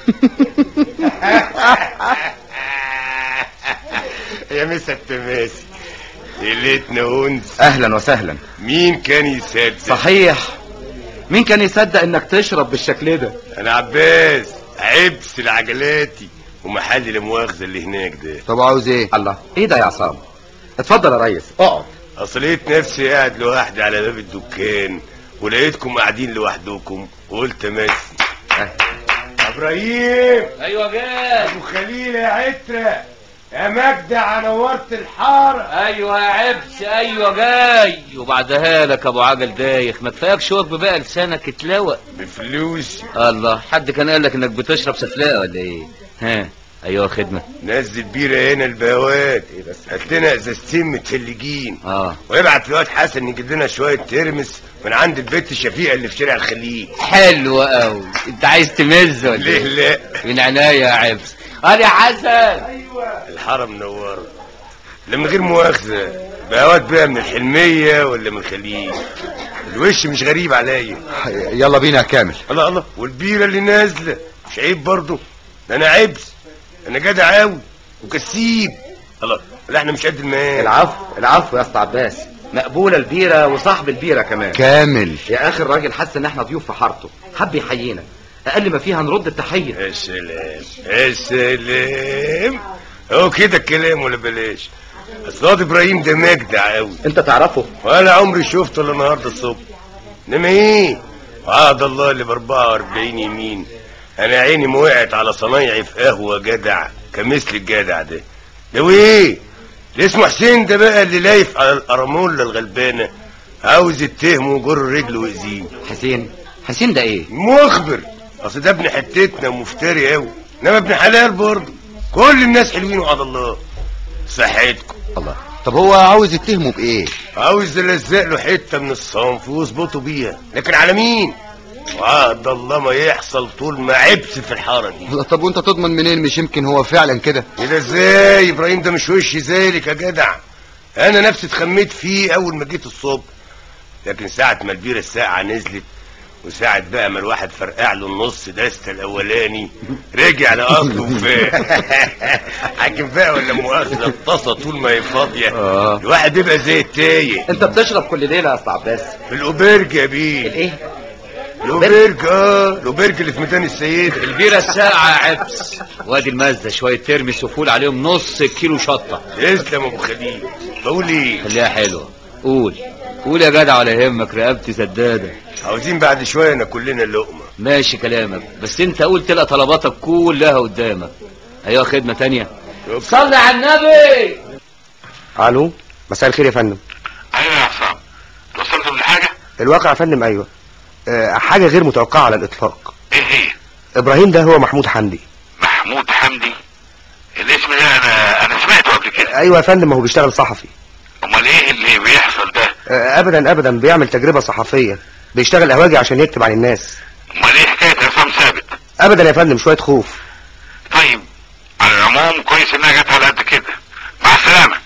يا مسا التماسي ليلتنا انس اهلا وسهلا مين كان يصدق صحيح مين كان يصدق انك تشرب بالشكل ده انا عباس عبس العجلاتي ومحل المؤاخذة اللي هناك ده طب عاوز ايه الله ايه ده يا عصام اتفضل يا ريس اقعد اصل لقيت نفسي قاعد لوحدي على باب الدكان ولقيتكم قاعدين لوحدكم وقلت امسي ابراهيم ايوه جاي ابو خليل يا عترة يا مجدع نورت الحارة ايوه يا عبس ايوه جاي وبعدها لك ابو عجل دايخ ما كفاياكش وجب بقى لسانك اتلوى بفلوس الله حد كان قال لك انك بتشرب سفلاء ولا ايه ها ايوه خدمه نزل بيرة هنا البواد هات لنا ازازتين متلجين اه ويبعت الواد حسن يجيب لنا شوية ترمس من عند البيت شفيقة اللي في شارع الخليج حلو قوي انت عايز تمز ولا ليه لا من عناية يا عبس قال يا حسن الحارة منورة لا من غير مؤاخذة بواد بقى من الحلمية ولا من الخليج الوش مش غريب عليا يلا بينا يا كامل الله الله والبيرة اللي نازلة مش عيب برضه ده انا عبس انا جدع قوي وكسيب الله لا احنا مش قد المال العفو العفو يا اسطى عباس مقبولة البيرة وصاحب البيرة كمان كامل يا اخي الراجل حس ان احنا ضيوف في حارته حب يحيينا اقل ما فيها نرد التحية يا سلام يا سلام هو كده الكلام ولا بلاش اصل واد ابراهيم ده مجدع قوي انت تعرفه ولا عمري شفته الا النهارده الصبح انما ايه وعد الله اللي ب 44 يمين انا عيني ما وقعت على صنايعي في قهوه جدع كمثل الجدع ده ده وايه اللي اسمه حسين ده بقى اللي لايف على القرموله الغلبانه عاوز يتهمه ويجر رجله ويأذيه حسين حسين ده ايه مخبر اصل ده ابن حتتنا ومفتري قوي انما ابن حلال برضه كل الناس حلوين وعد الله صحتكم الله طب هو عاوز يتهمه بايه عاوز يلزق له حته من الصنف ويظبطه بيها لكن على مين وعد الله ما يحصل طول ما عبس في الحاره دي الله طب وانت تضمن منين مش يمكن هو فعلا كده كده ازاي ابراهيم ده مش وش ذلك يا جدع انا نفسي اتخميت فيه اول ما جيت الصبح لكن ساعة ما البيرة الساقعة نزلت وساعة بقى ما الواحد فرقع له النص دست الاولاني رجع لاصله وفاق حاكم بقى ولا مؤاخذة الطاسة طول ما هي فاضية الواحد بيبقى زي التايه انت بتشرب كل ليلة يا اسطى عباس في الاوبرج يا بيه الايه الاوبرج اه الاوبرج اللي في ميدان السيد البيرة الساقعة يا عبس وادي المزة شوية ترمس وفول عليهم نص كيلو شطة تسلم ابو خليل بقول ايه خليها حلوة قول قول يا جدع ولا يهمك رقبتي سدادة عاوزين بعد شوية ناكل لنا لقمة ماشي كلامك بس انت قول تلقى طلباتك كلها قدامك ايوه خدمة تانية صلي على النبي الو مساء الخير يا فندم ايوه يا عصام وصلت من حاجة الواقع يا فندم ايوه أه حاجه غير متوقعه على الاطلاق ايه هي ابراهيم ده هو محمود حمدي محمود حمدي الاسم ده انا انا سمعته قبل كده ايوه يا فندم ما هو بيشتغل صحفي امال ايه اللي بيحصل ده أه ابدا ابدا بيعمل تجربه صحفيه بيشتغل قهواجي عشان يكتب عن الناس امال ايه حكاية عصام ثابت ابدا يا فندم شويه خوف طيب على العموم كويس انها جت على قد كده مع السلامة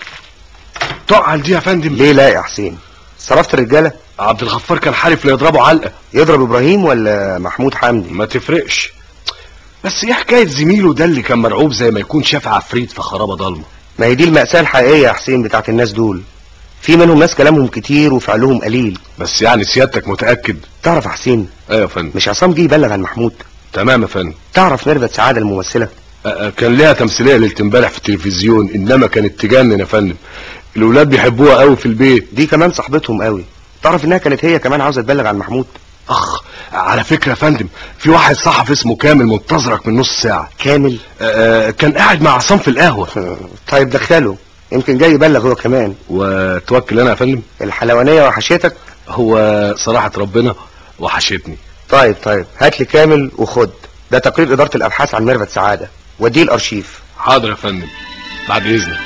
تقعد دي يا فندم ليه لا يا حسين صرفت الرجاله عبد الغفار كان حالف ليضربه علقه يضرب ابراهيم ولا محمود حمدي ما تفرقش بس ايه حكايه زميله ده اللي كان مرعوب زي ما يكون شاف عفريت في خرابه ضلمه ما هي دي المأساة الحقيقية يا حسين بتاعت الناس دول في منهم ناس كلامهم كتير وفعلهم قليل بس يعني سيادتك متاكد تعرف يا حسين ايوه يا فندم مش عصام جه يبلغ عن محمود تمام يا فندم تعرف ميرفت سعادة الممثلة أه كان ليها تمثيليه ليله امبارح في التلفزيون انما كانت تجنن يا فندم الاولاد بيحبوها قوي في البيت دي كمان صاحبتهم قوي تعرف انها كانت هي كمان عاوزه تبلغ عن محمود اخ على فكره يا فندم في واحد صحفي اسمه كامل منتظرك من نص ساعه كامل آه كان قاعد مع عصام في القهوه طيب دخله يمكن جاي يبلغ هو كمان وتوكل انا يا فندم الحلوانيه وحشتك هو صراحه ربنا وحشتني طيب طيب هات لي كامل وخد ده تقرير اداره الابحاث عن ميرفت سعاده وديه الارشيف حاضر يا فندم بعد اذنك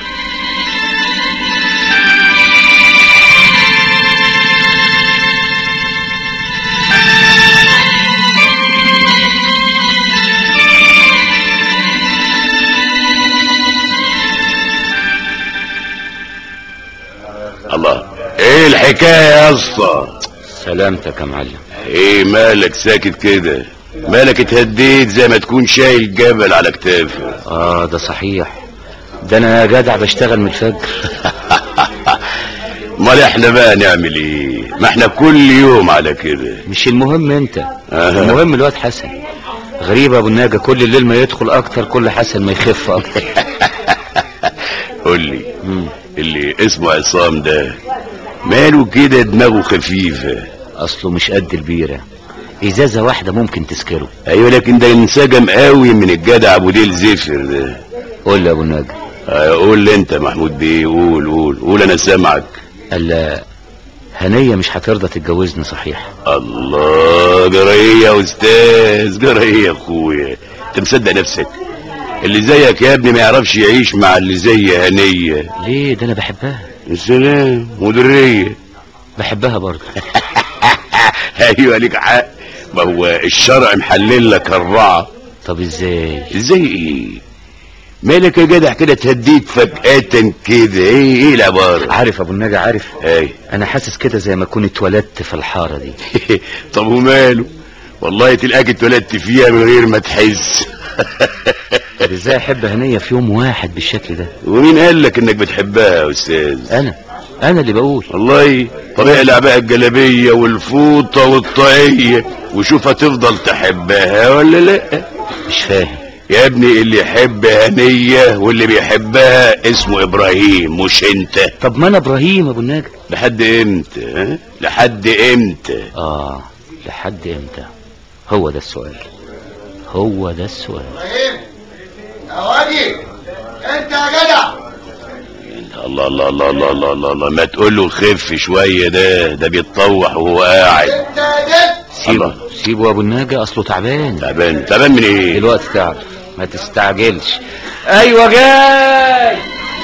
الله ايه الحكايه يا اسطى سلامتك يا معلم ايه مالك ساكت كده مالك اتهديت زي ما تكون شايل جبل على كتافك اه ده صحيح ده انا يا جدع بشتغل من الفجر امال احنا بقى نعمل ايه ما احنا كل يوم على كده مش المهم انت آه. المهم الواد حسن غريب يا ابو الناجة كل الليل ما يدخل اكتر كل حسن ما يخف اكتر قول لي اللي اسمه عصام ده ماله كده دماغه خفيفه اصله مش قد البيره ازازه واحده ممكن تسكره ايوه لكن ده انسجم قوي من الجدع ابو ديل زفر ده قول لي يا ابو الناجة آه، قول لي انت محمود بيه قول قول قول انا سامعك الا هنية مش هترضى تتجوزني صحيح الله جرى يا استاذ جرى يا اخويا انت مصدق نفسك اللي زيك يا ابني ما يعرفش يعيش مع اللي زي هنيه ليه ده انا بحبها السلام مدريه بحبها برضه ايوه ليك حق ما هو الشرع محلل لك الرعى طب ازاي ازاي ايه مالك يا جدع كده تهديك فجأة كده ايه ايه العبارة عارف ابو النجا عارف اي انا حاسس كده زي ما اكون اتولدت في الحارة دي طب وماله والله تلاقيك اتولدت فيها من غير ما تحس طب ازاي احب هنية في يوم واحد بالشكل ده ومين قال لك انك بتحبها يا استاذ انا انا اللي بقول والله طب اقلع بقى الجلابية والفوطة والطاقية وشوف هتفضل تحبها ولا لا مش فاهم يا ابني اللي يحب هنية واللي بيحبها اسمه ابراهيم مش انت طب ما انا ابراهيم ابو النجا لحد امتى ها؟ لحد امتى اه لحد امتى هو ده السؤال هو ده السؤال يا وادي انت يا جدع الله الله الله الله الله الله, الله. ما تقول له خف شوية ده ده بيتطوح وهو قاعد انت يا جد سيبه سيبه يا ابو النجا اصله تعبان تعبان تعبان من ايه دلوقتي تعرف ما تستعجلش ايوه جاي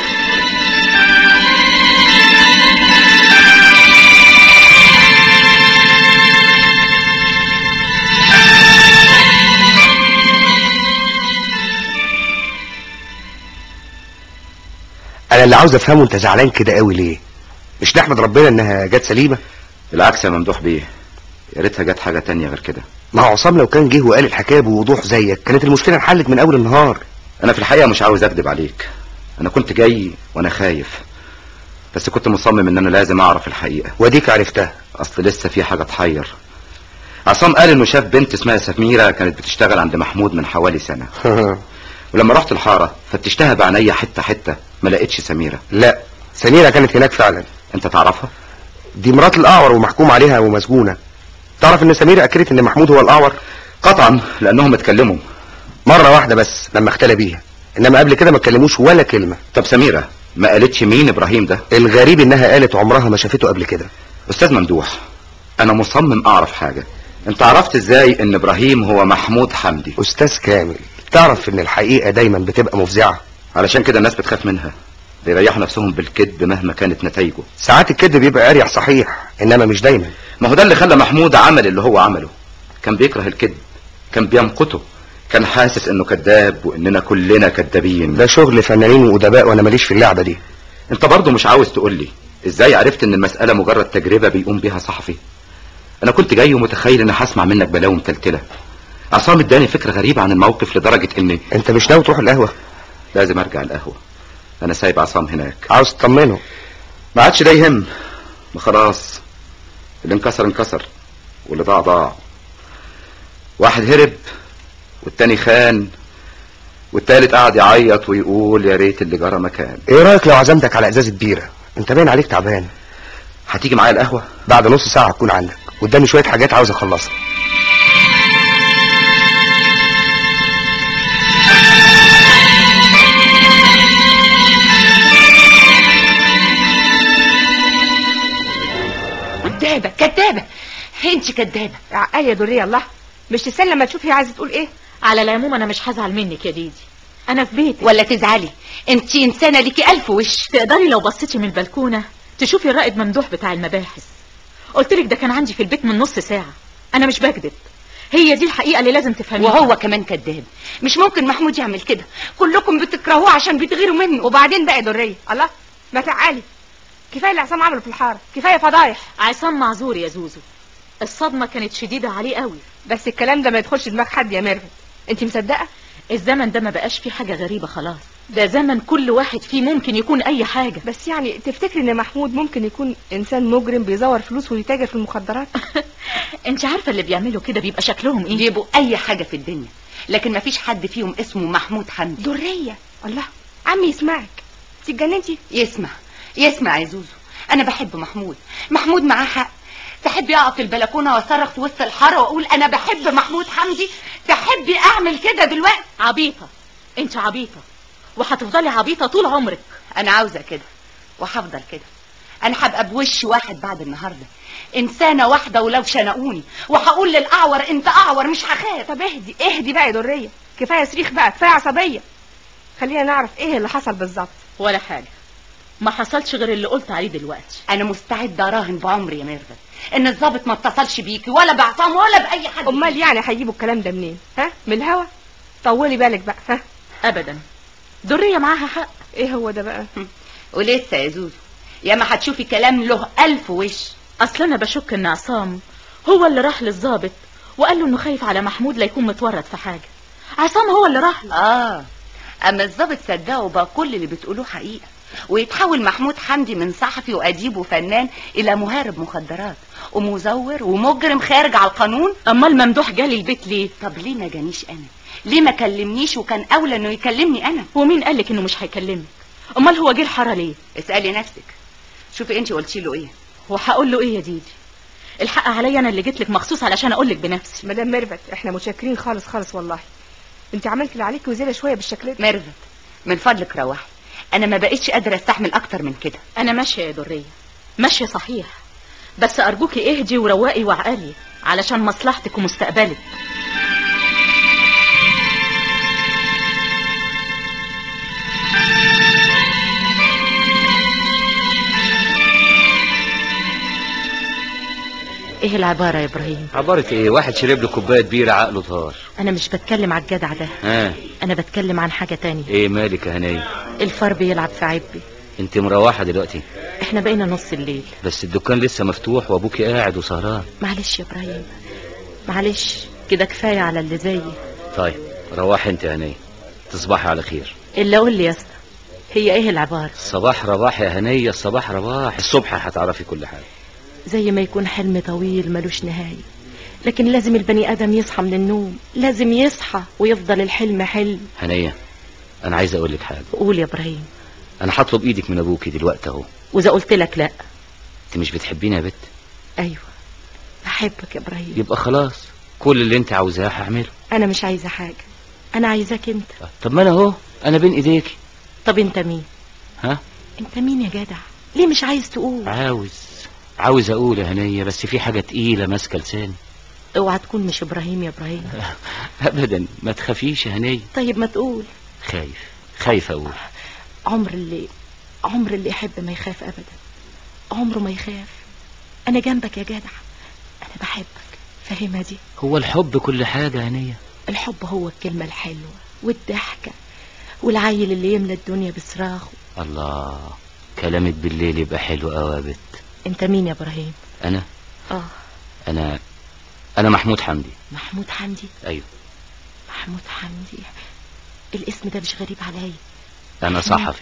انا اللي عاوز افهمه انت زعلان كده قوي ليه مش نحمد ربنا انها جت سليمه بالعكس يا ممدوح بيه يا ريتها جت حاجه تانية غير كده ما هو عصام لو كان جه وقال الحكايه بوضوح زيك كانت المشكله انحلت من اول النهار انا في الحقيقه مش عاوز اكذب عليك انا كنت جاي وانا خايف بس كنت مصمم ان انا لازم اعرف الحقيقه وديك عرفتها اصل لسه في حاجه تحير عصام قال انه شاف بنت اسمها سميره كانت بتشتغل عند محمود من حوالي سنه ولما رحت الحاره فتشتها بعينيا حته حته ما لقيتش سميره لا سميره كانت هناك فعلا انت تعرفها دي مرات الاعور ومحكوم عليها ومسجونه تعرف ان سميره اكدت ان محمود هو الاعور قطعا لانهم اتكلموا مره واحده بس لما اختلى بيها انما قبل كده ما اتكلموش ولا كلمه طب سميره ما قالتش مين ابراهيم ده الغريب انها قالت عمرها ما شافته قبل كده استاذ ممدوح انا مصمم اعرف حاجه انت عرفت ازاي ان ابراهيم هو محمود حمدي استاذ كامل تعرف ان الحقيقه دايما بتبقى مفزعه علشان كده الناس بتخاف منها بيريحوا نفسهم بالكذب مهما كانت نتائجه ساعات الكذب بيبقى اريح صحيح انما مش دايما ما هو ده اللي خلى محمود عمل اللي هو عمله كان بيكره الكذب كان بيمقته كان حاسس انه كذاب واننا كلنا كذابين ده شغل فنانين وادباء وانا ماليش في اللعبه دي انت برضه مش عاوز تقول لي ازاي عرفت ان المساله مجرد تجربه بيقوم بيها صحفي انا كنت جاي ومتخيل اني هسمع منك بلاوي متلتله عصام اداني فكره غريبه عن الموقف لدرجه اني انت مش ناوي تروح القهوه لازم ارجع القهوه انا سايب عصام هناك عاوز تطمنه ما عادش ده يهم ما خلاص اللي انكسر انكسر واللي ضاع ضاع واحد هرب والتاني خان والتالت قعد يعيط ويقول يا ريت اللي جرى مكان ايه رايك لو عزمتك على ازازه بيره انت باين عليك تعبان هتيجي معايا القهوه بعد نص ساعه هتكون عندك قدامي شويه حاجات عاوز اخلصها كنتش كدابه عقال يا دريه الله مش تستنى لما تشوف هي عايزه تقول ايه على العموم انا مش هزعل منك يا ديدي انا في بيتي ولا تزعلي انت انسانه ليكي الف وش تقدري لو بصيتي من البلكونه تشوفي الرائد ممدوح بتاع المباحث قلت لك ده كان عندي في البيت من نص ساعه انا مش بكذب هي دي الحقيقه اللي لازم تفهميها وهو كمان كذاب مش ممكن محمود يعمل كده كلكم بتكرهوه عشان بتغيروا منه وبعدين بقى يا دريه الله ما تعالي كفايه اللي عصام عمله في الحاره كفايه فضايح عصام معذور يا زوزو الصدمه كانت شديده عليه قوي بس الكلام ده ما يدخلش دماغ حد يا ميرفت انت مصدقه الزمن ده ما بقاش فيه حاجه غريبه خلاص ده زمن كل واحد فيه ممكن يكون اي حاجه بس يعني تفتكري ان محمود ممكن يكون انسان مجرم بيزور فلوس ويتاجر في المخدرات انت عارفه اللي بيعملوا كده بيبقى شكلهم ايه بيبقوا اي حاجه في الدنيا لكن ما فيش حد فيهم اسمه محمود حمدي دريه الله عمي يسمعك انت اتجننتي يسمع يسمع يا زوزو انا بحب محمود محمود معاه حق تحبي اقف في البلكونه واصرخ في وسط الحاره واقول انا بحب محمود حمدي تحبي اعمل كده دلوقتي عبيطه انت عبيطه وهتفضلي عبيطه طول عمرك انا عاوزه كده وهفضل كده انا هبقى بوش واحد بعد النهارده انسانه واحده ولو شنقوني وهقول للاعور انت اعور مش هخاف طب اهدي اهدي بقى يا دريه كفايه صريخ بقى كفايه عصبيه خلينا نعرف ايه اللي حصل بالظبط ولا حاجه ما حصلش غير اللي قلت عليه دلوقتي انا مستعده اراهن بعمري يا ميرفت ان الضابط ما اتصلش بيكي ولا بعصام ولا باي حد امال يعني هيجيبوا الكلام ده منين ها من الهوا طولي بالك بقى ها ابدا دريه معاها حق ايه هو ده بقى ولسه يا زوزو يا ما هتشوفي كلام له الف وش اصل انا بشك ان عصام هو اللي راح للضابط وقال له انه خايف على محمود لا يكون متورط في حاجه عصام هو اللي راح له اه اما الضابط صدقه بقى كل اللي بتقولوه حقيقه ويتحول محمود حمدي من صحفي واديب وفنان الى مهارب مخدرات ومزور ومجرم خارج على القانون امال ممدوح جالي البيت ليه طب ليه ما جانيش انا ليه ما كلمنيش وكان اولى انه يكلمني انا ومين قالك انه مش هيكلمك امال هو جه الحاره ليه اسالي نفسك شوفي انت قلتي له ايه وهقول له ايه يا ديدي الحق عليا انا اللي جيت لك مخصوص علشان اقول لك بنفسي مدام ميرفت احنا متشكرين خالص خالص والله انت عملت اللي عليكي وزياده شويه بالشكل ده ميرفت من فضلك روحي انا ما بقتش قادره استحمل اكتر من كده انا ماشيه يا دريه ماشيه صحيح بس ارجوكي اهدي وروقي وعقلي علشان مصلحتك ومستقبلك ايه العبارة يا ابراهيم عبارة ايه واحد شرب له كوباية بيرة عقله طار انا مش بتكلم على الجدع ده ها انا بتكلم عن حاجة تانية ايه مالك يا هنية الفار بيلعب في عبي انت مروحة دلوقتي احنا بقينا نص الليل بس الدكان لسه مفتوح وابوكي قاعد وسهران معلش يا ابراهيم معلش كده كفاية على اللي زيي طيب روحي انت يا هنية تصبحي على خير الا قول لي يا اسطى هي ايه العبارة الصباح رباح يا هنية الصباح رباح الصبح هتعرفي كل حاجة زي ما يكون حلم طويل ملوش نهاية لكن لازم البني ادم يصحى من النوم لازم يصحى ويفضل الحلم حلم هنية انا عايز اقول لك حاجة قول يا ابراهيم انا هطلب ايدك من ابوكي دلوقتي اهو واذا قلت لك لا انت مش بتحبيني يا بت ايوه بحبك يا ابراهيم يبقى خلاص كل اللي انت عاوزاه هعمله انا مش عايزة حاجة انا عايزاك انت طب ما انا اهو انا بين ايديكي طب انت مين ها انت مين يا جدع ليه مش عايز تقول عاوز عاوز اقول يا هنية بس في حاجة تقيلة ماسكة لساني اوعى تكون مش ابراهيم يا ابراهيم ابدا ما تخافيش يا هنية طيب ما تقول خايف خايف اقول عمر اللي عمر اللي يحب ما يخاف ابدا عمره ما يخاف انا جنبك يا جدع انا بحبك فاهمها دي هو الحب كل حاجة يا هنية الحب هو الكلمة الحلوة والضحكة والعيل اللي يملى الدنيا بصراخه الله كلامك بالليل يبقى حلو قوي يا بت انت مين يا ابراهيم انا اه انا انا محمود حمدي محمود حمدي ايوه محمود حمدي الاسم ده مش غريب عليا انا صحفي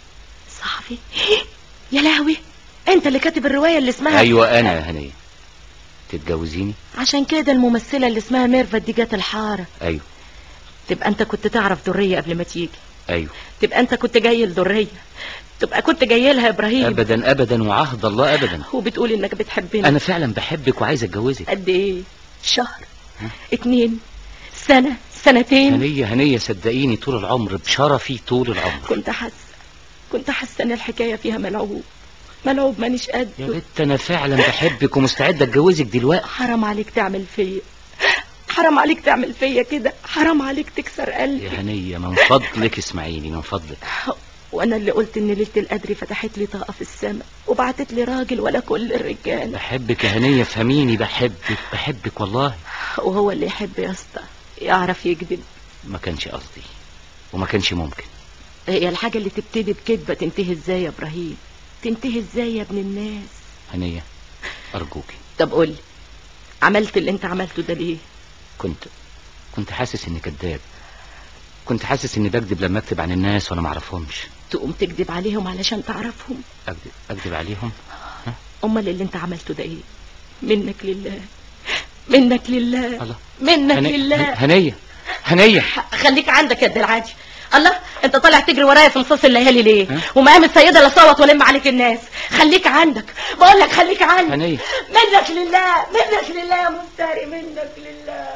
صحفي يا لهوي انت اللي كاتب الرواية اللي اسمها ايوه انا يا هنية تتجوزيني عشان كده الممثلة اللي اسمها ميرفت دي جت الحارة ايوه تبقى انت كنت تعرف درية قبل ما تيجي ايوه تبقى انت كنت جاي لدرية تبقى كنت جاي لها يا ابراهيم ابدا ابدا وعهد الله ابدا وبتقول انك بتحبني انا فعلا بحبك وعايز اتجوزك قد ايه شهر اتنين سنة سنتين هنية هنية صدقيني طول العمر بشرفي طول العمر كنت حاسة كنت حاسة ان الحكاية فيها ملعوب ملعوب مانيش قد يا بت انا فعلا بحبك ومستعد اتجوزك دلوقتي حرام عليك تعمل فيا حرام عليك تعمل فيا كده حرام عليك تكسر قلبي يا هنية من فضلك اسمعيني من فضلك وانا اللي قلت ان ليله القدر فتحت لي طاقه في السماء وبعتت لي راجل ولا كل الرجال بحبك يا هنية فهميني بحبك بحبك والله وهو اللي يحب يا اسطى يعرف يكذب ما كانش قصدي وما كانش ممكن هي الحاجه اللي تبتدي بكذبه تنتهي ازاي يا ابراهيم تنتهي ازاي يا ابن الناس هنية ارجوكي طب قولي عملت اللي انت عملته ده ليه كنت كنت حاسس اني كذاب كنت حاسس اني بكذب لما اكتب عن الناس وانا ما اعرفهمش تقوم تكذب عليهم علشان تعرفهم اكذب اكذب عليهم امال اللي انت عملته ده ايه منك لله منك لله الله منك هني... لله هنية هنية خليك عندك يا العادي الله انت طالع تجري ورايا في نصوص الليالي ليه ومقام السيده لا صوت ولم عليك الناس خليك عندك بقول لك خليك عندك هنية منك لله منك لله يا مفتري منك لله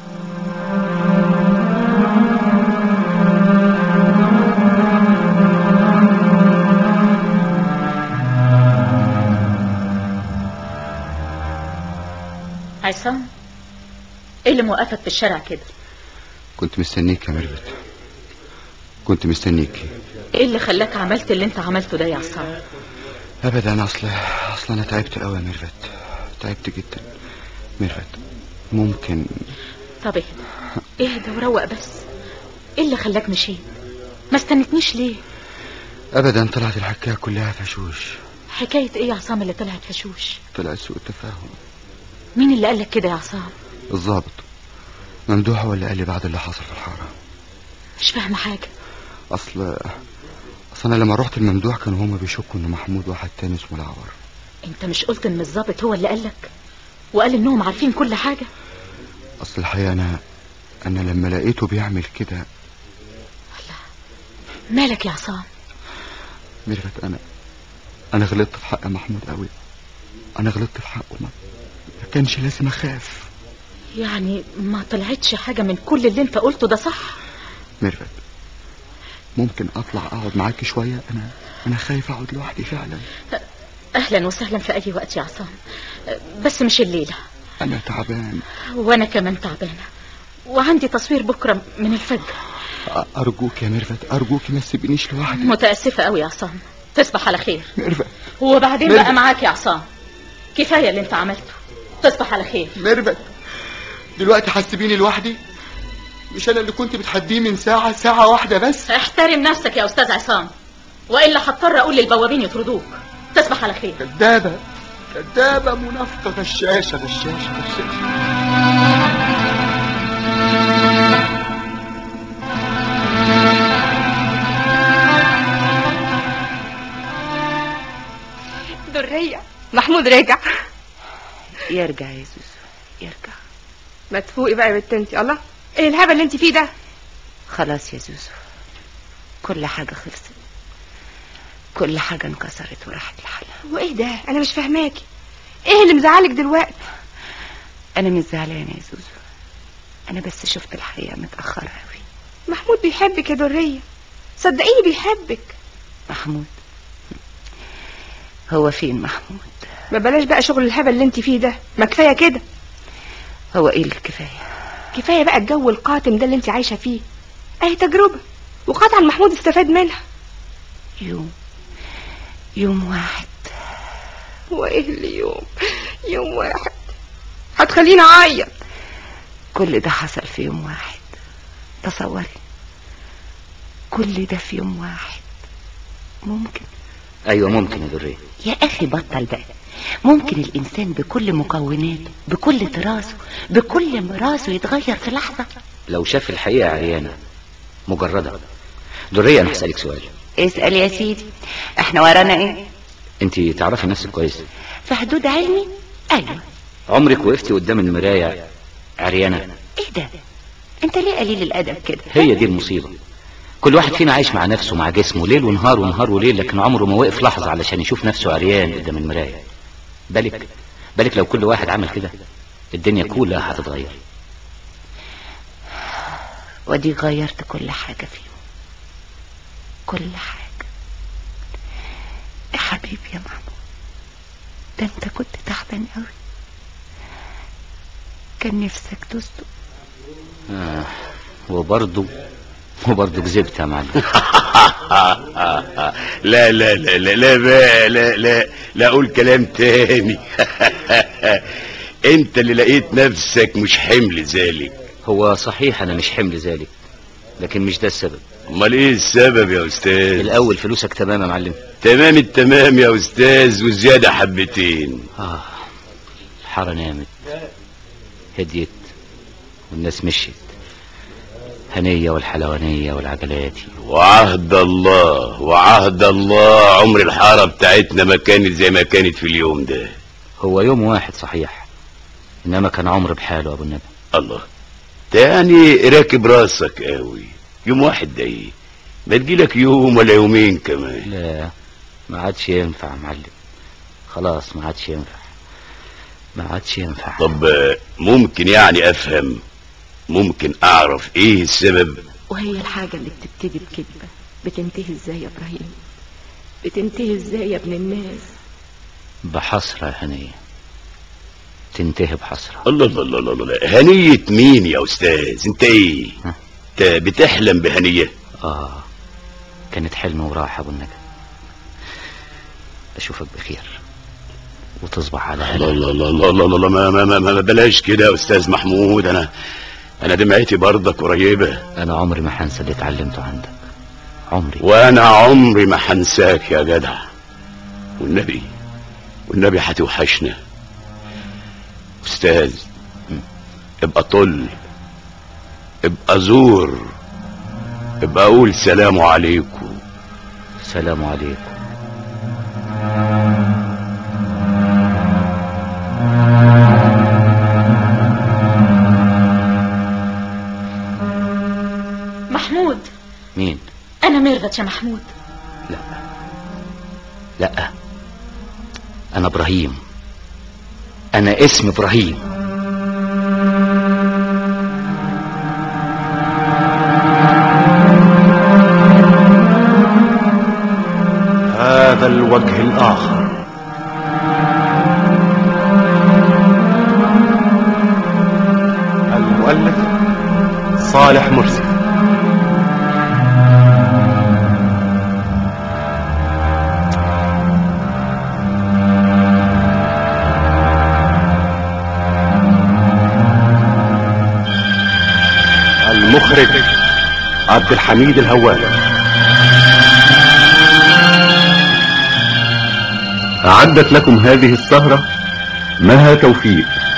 عصام ايه اللي موقفك في الشارع كده كنت مستنيك يا ميرفت كنت مستنيك ايه اللي خلاك عملت اللي انت عملته ده يا عصام ابدا اصل اصل انا تعبت قوي يا ميرفت تعبت جدا ميرفت ممكن طب اهدى اهدى وروق بس ايه اللي خلاك مشيت ما استنتنيش ليه ابدا طلعت الحكايه كلها فشوش حكايه ايه يا عصام اللي طلعت فشوش طلعت سوء تفاهم مين اللي قالك كده يا عصام الظابط ممدوح هو اللي قال لي بعد اللي حصل في الحاره مش فاهمه حاجه اصل اصل انا لما رحت الممدوح كانوا هما بيشكوا ان محمود واحد تاني اسمه العور انت مش قلت ان الظابط هو اللي قالك وقال انهم عارفين كل حاجه اصل الحقيقه انا انا لما لقيته بيعمل كده مالك يا عصام ميرفت انا انا غلطت في حق محمود قوي انا غلطت في حقه ما ما كانش لازم اخاف يعني ما طلعتش حاجه من كل اللي انت قلته ده صح ميرفت ممكن اطلع اقعد معاكي شويه انا انا خايف اقعد لوحدي فعلا اهلا وسهلا في اي وقت يا عصام بس مش الليله انا تعبان وانا كمان تعبانه وعندي تصوير بكره من الفجر أ- ارجوك يا ميرفت ارجوك ما تسيبنيش لوحدي متاسفه قوي يا عصام تصبح على خير ميرفت وبعدين ميرفت. بقى معاك يا عصام كفايه اللي انت عملته تصبح على خير ميرفت دلوقتي هتسيبيني لوحدي مش انا اللي كنت بتحديه من ساعه ساعه واحده بس احترم نفسك يا استاذ عصام والا هضطر اقول للبوابين يطردوك تصبح على خير كدابه كدابه منافقه غشاشه غشاشه غشاشه درية محمود راجع يرجع يا زوزو يرجع ما تفوقي بقى يا بنت انتي الله ايه الهبل اللي انت فيه ده خلاص يا زوزو كل حاجة خلصت كل حاجة انكسرت وراحت لحالها وايه ده انا مش فاهماكي ايه اللي مزعلك دلوقتي انا مش زعلانة يا زوزو انا بس شفت الحقيقة متأخرة اوي محمود بيحبك يا درية صدقيني بيحبك محمود هو فين محمود ما بلاش بقى شغل الهبل اللي انت فيه ده ما كفايه كده هو ايه الكفاية كفايه بقى الجو القاتم ده اللي انت عايشه فيه اهي تجربه وقطعا محمود استفاد منها يوم يوم واحد وايه اللي يوم يوم واحد هتخليني اعيط كل ده حصل في يوم واحد تصوري كل ده في يوم واحد ممكن ايوه ممكن يا درية يا اخي بطل بقى ممكن الانسان بكل مكوناته بكل تراثه بكل مراسه يتغير في لحظة لو شاف الحقيقة عريانة مجردة درية انا هسألك سؤال اسأل يا سيدي احنا ورانا ايه انت تعرفي نفسك كويس في حدود علمي ايوه عمرك وقفتي قدام المراية عريانة ايه ده انت ليه قليل الادب كده هي دي المصيبة كل واحد فينا عايش مع نفسه مع جسمه ليل ونهار ونهار وليل لكن عمره ما وقف لحظة علشان يشوف نفسه عريان قدام المراية بالك بالك لو كل واحد عمل كده الدنيا كلها هتتغير ودي غيرت كل حاجة فيهم كل حاجة يا حبيبي يا محمود ده انت كنت تعبان قوي كان نفسك تصدق آه. وبرضه وبرضه كذبت يا معلم لا لا لا لا لا بقى لا لا لا اقول كلام تاني انت اللي لقيت نفسك مش حمل ذلك هو صحيح انا مش حمل ذلك لكن مش ده السبب امال ايه السبب يا استاذ الاول فلوسك تمام يا معلم تمام التمام يا استاذ وزياده حبتين اه الحاره نامت هديت والناس مشيت هنية والحلوانية والعجلاتي وعهد الله وعهد الله عمر الحاره بتاعتنا ما كانت زي ما كانت في اليوم ده هو يوم واحد صحيح انما كان عمر بحاله ابو النبي الله تاني راكب راسك قوي يوم واحد ده ايه ما تجيلك يوم ولا يومين كمان لا ما عادش ينفع يا معلم خلاص ما عادش ينفع ما عادش ينفع طب ممكن يعني افهم ممكن اعرف ايه السبب وهي الحاجة اللي بتبتدي بكذبة بتنتهي ازاي يا ابراهيم بتنتهي ازاي يا ابن الناس بحسرة يا هنية تنتهي بحسرة الله الله الله الله الله هنية مين يا استاذ انت ايه انت بتحلم بهنية اه كانت حلم وراحة ابو النجا اشوفك بخير وتصبح على الله الله الله الله الله الله ما ما ما, ما بلاش كده يا استاذ محمود انا انا دمعتي برضك قريبة انا عمري ما هنسى اللي اتعلمته عندك عمري وانا عمري ما هنساك يا جدع والنبي والنبي هتوحشنا استاذ ابقى طل ابقى زور ابقى اقول سلام عليكم سلام عليكم محمود مين انا ميرفت يا محمود لا انا ابراهيم انا اسم ابراهيم هذا الوجه الآخر المؤلف صالح مرسي المخرج عبد الحميد الهواري أعدت لكم هذه السهرة مها توفيق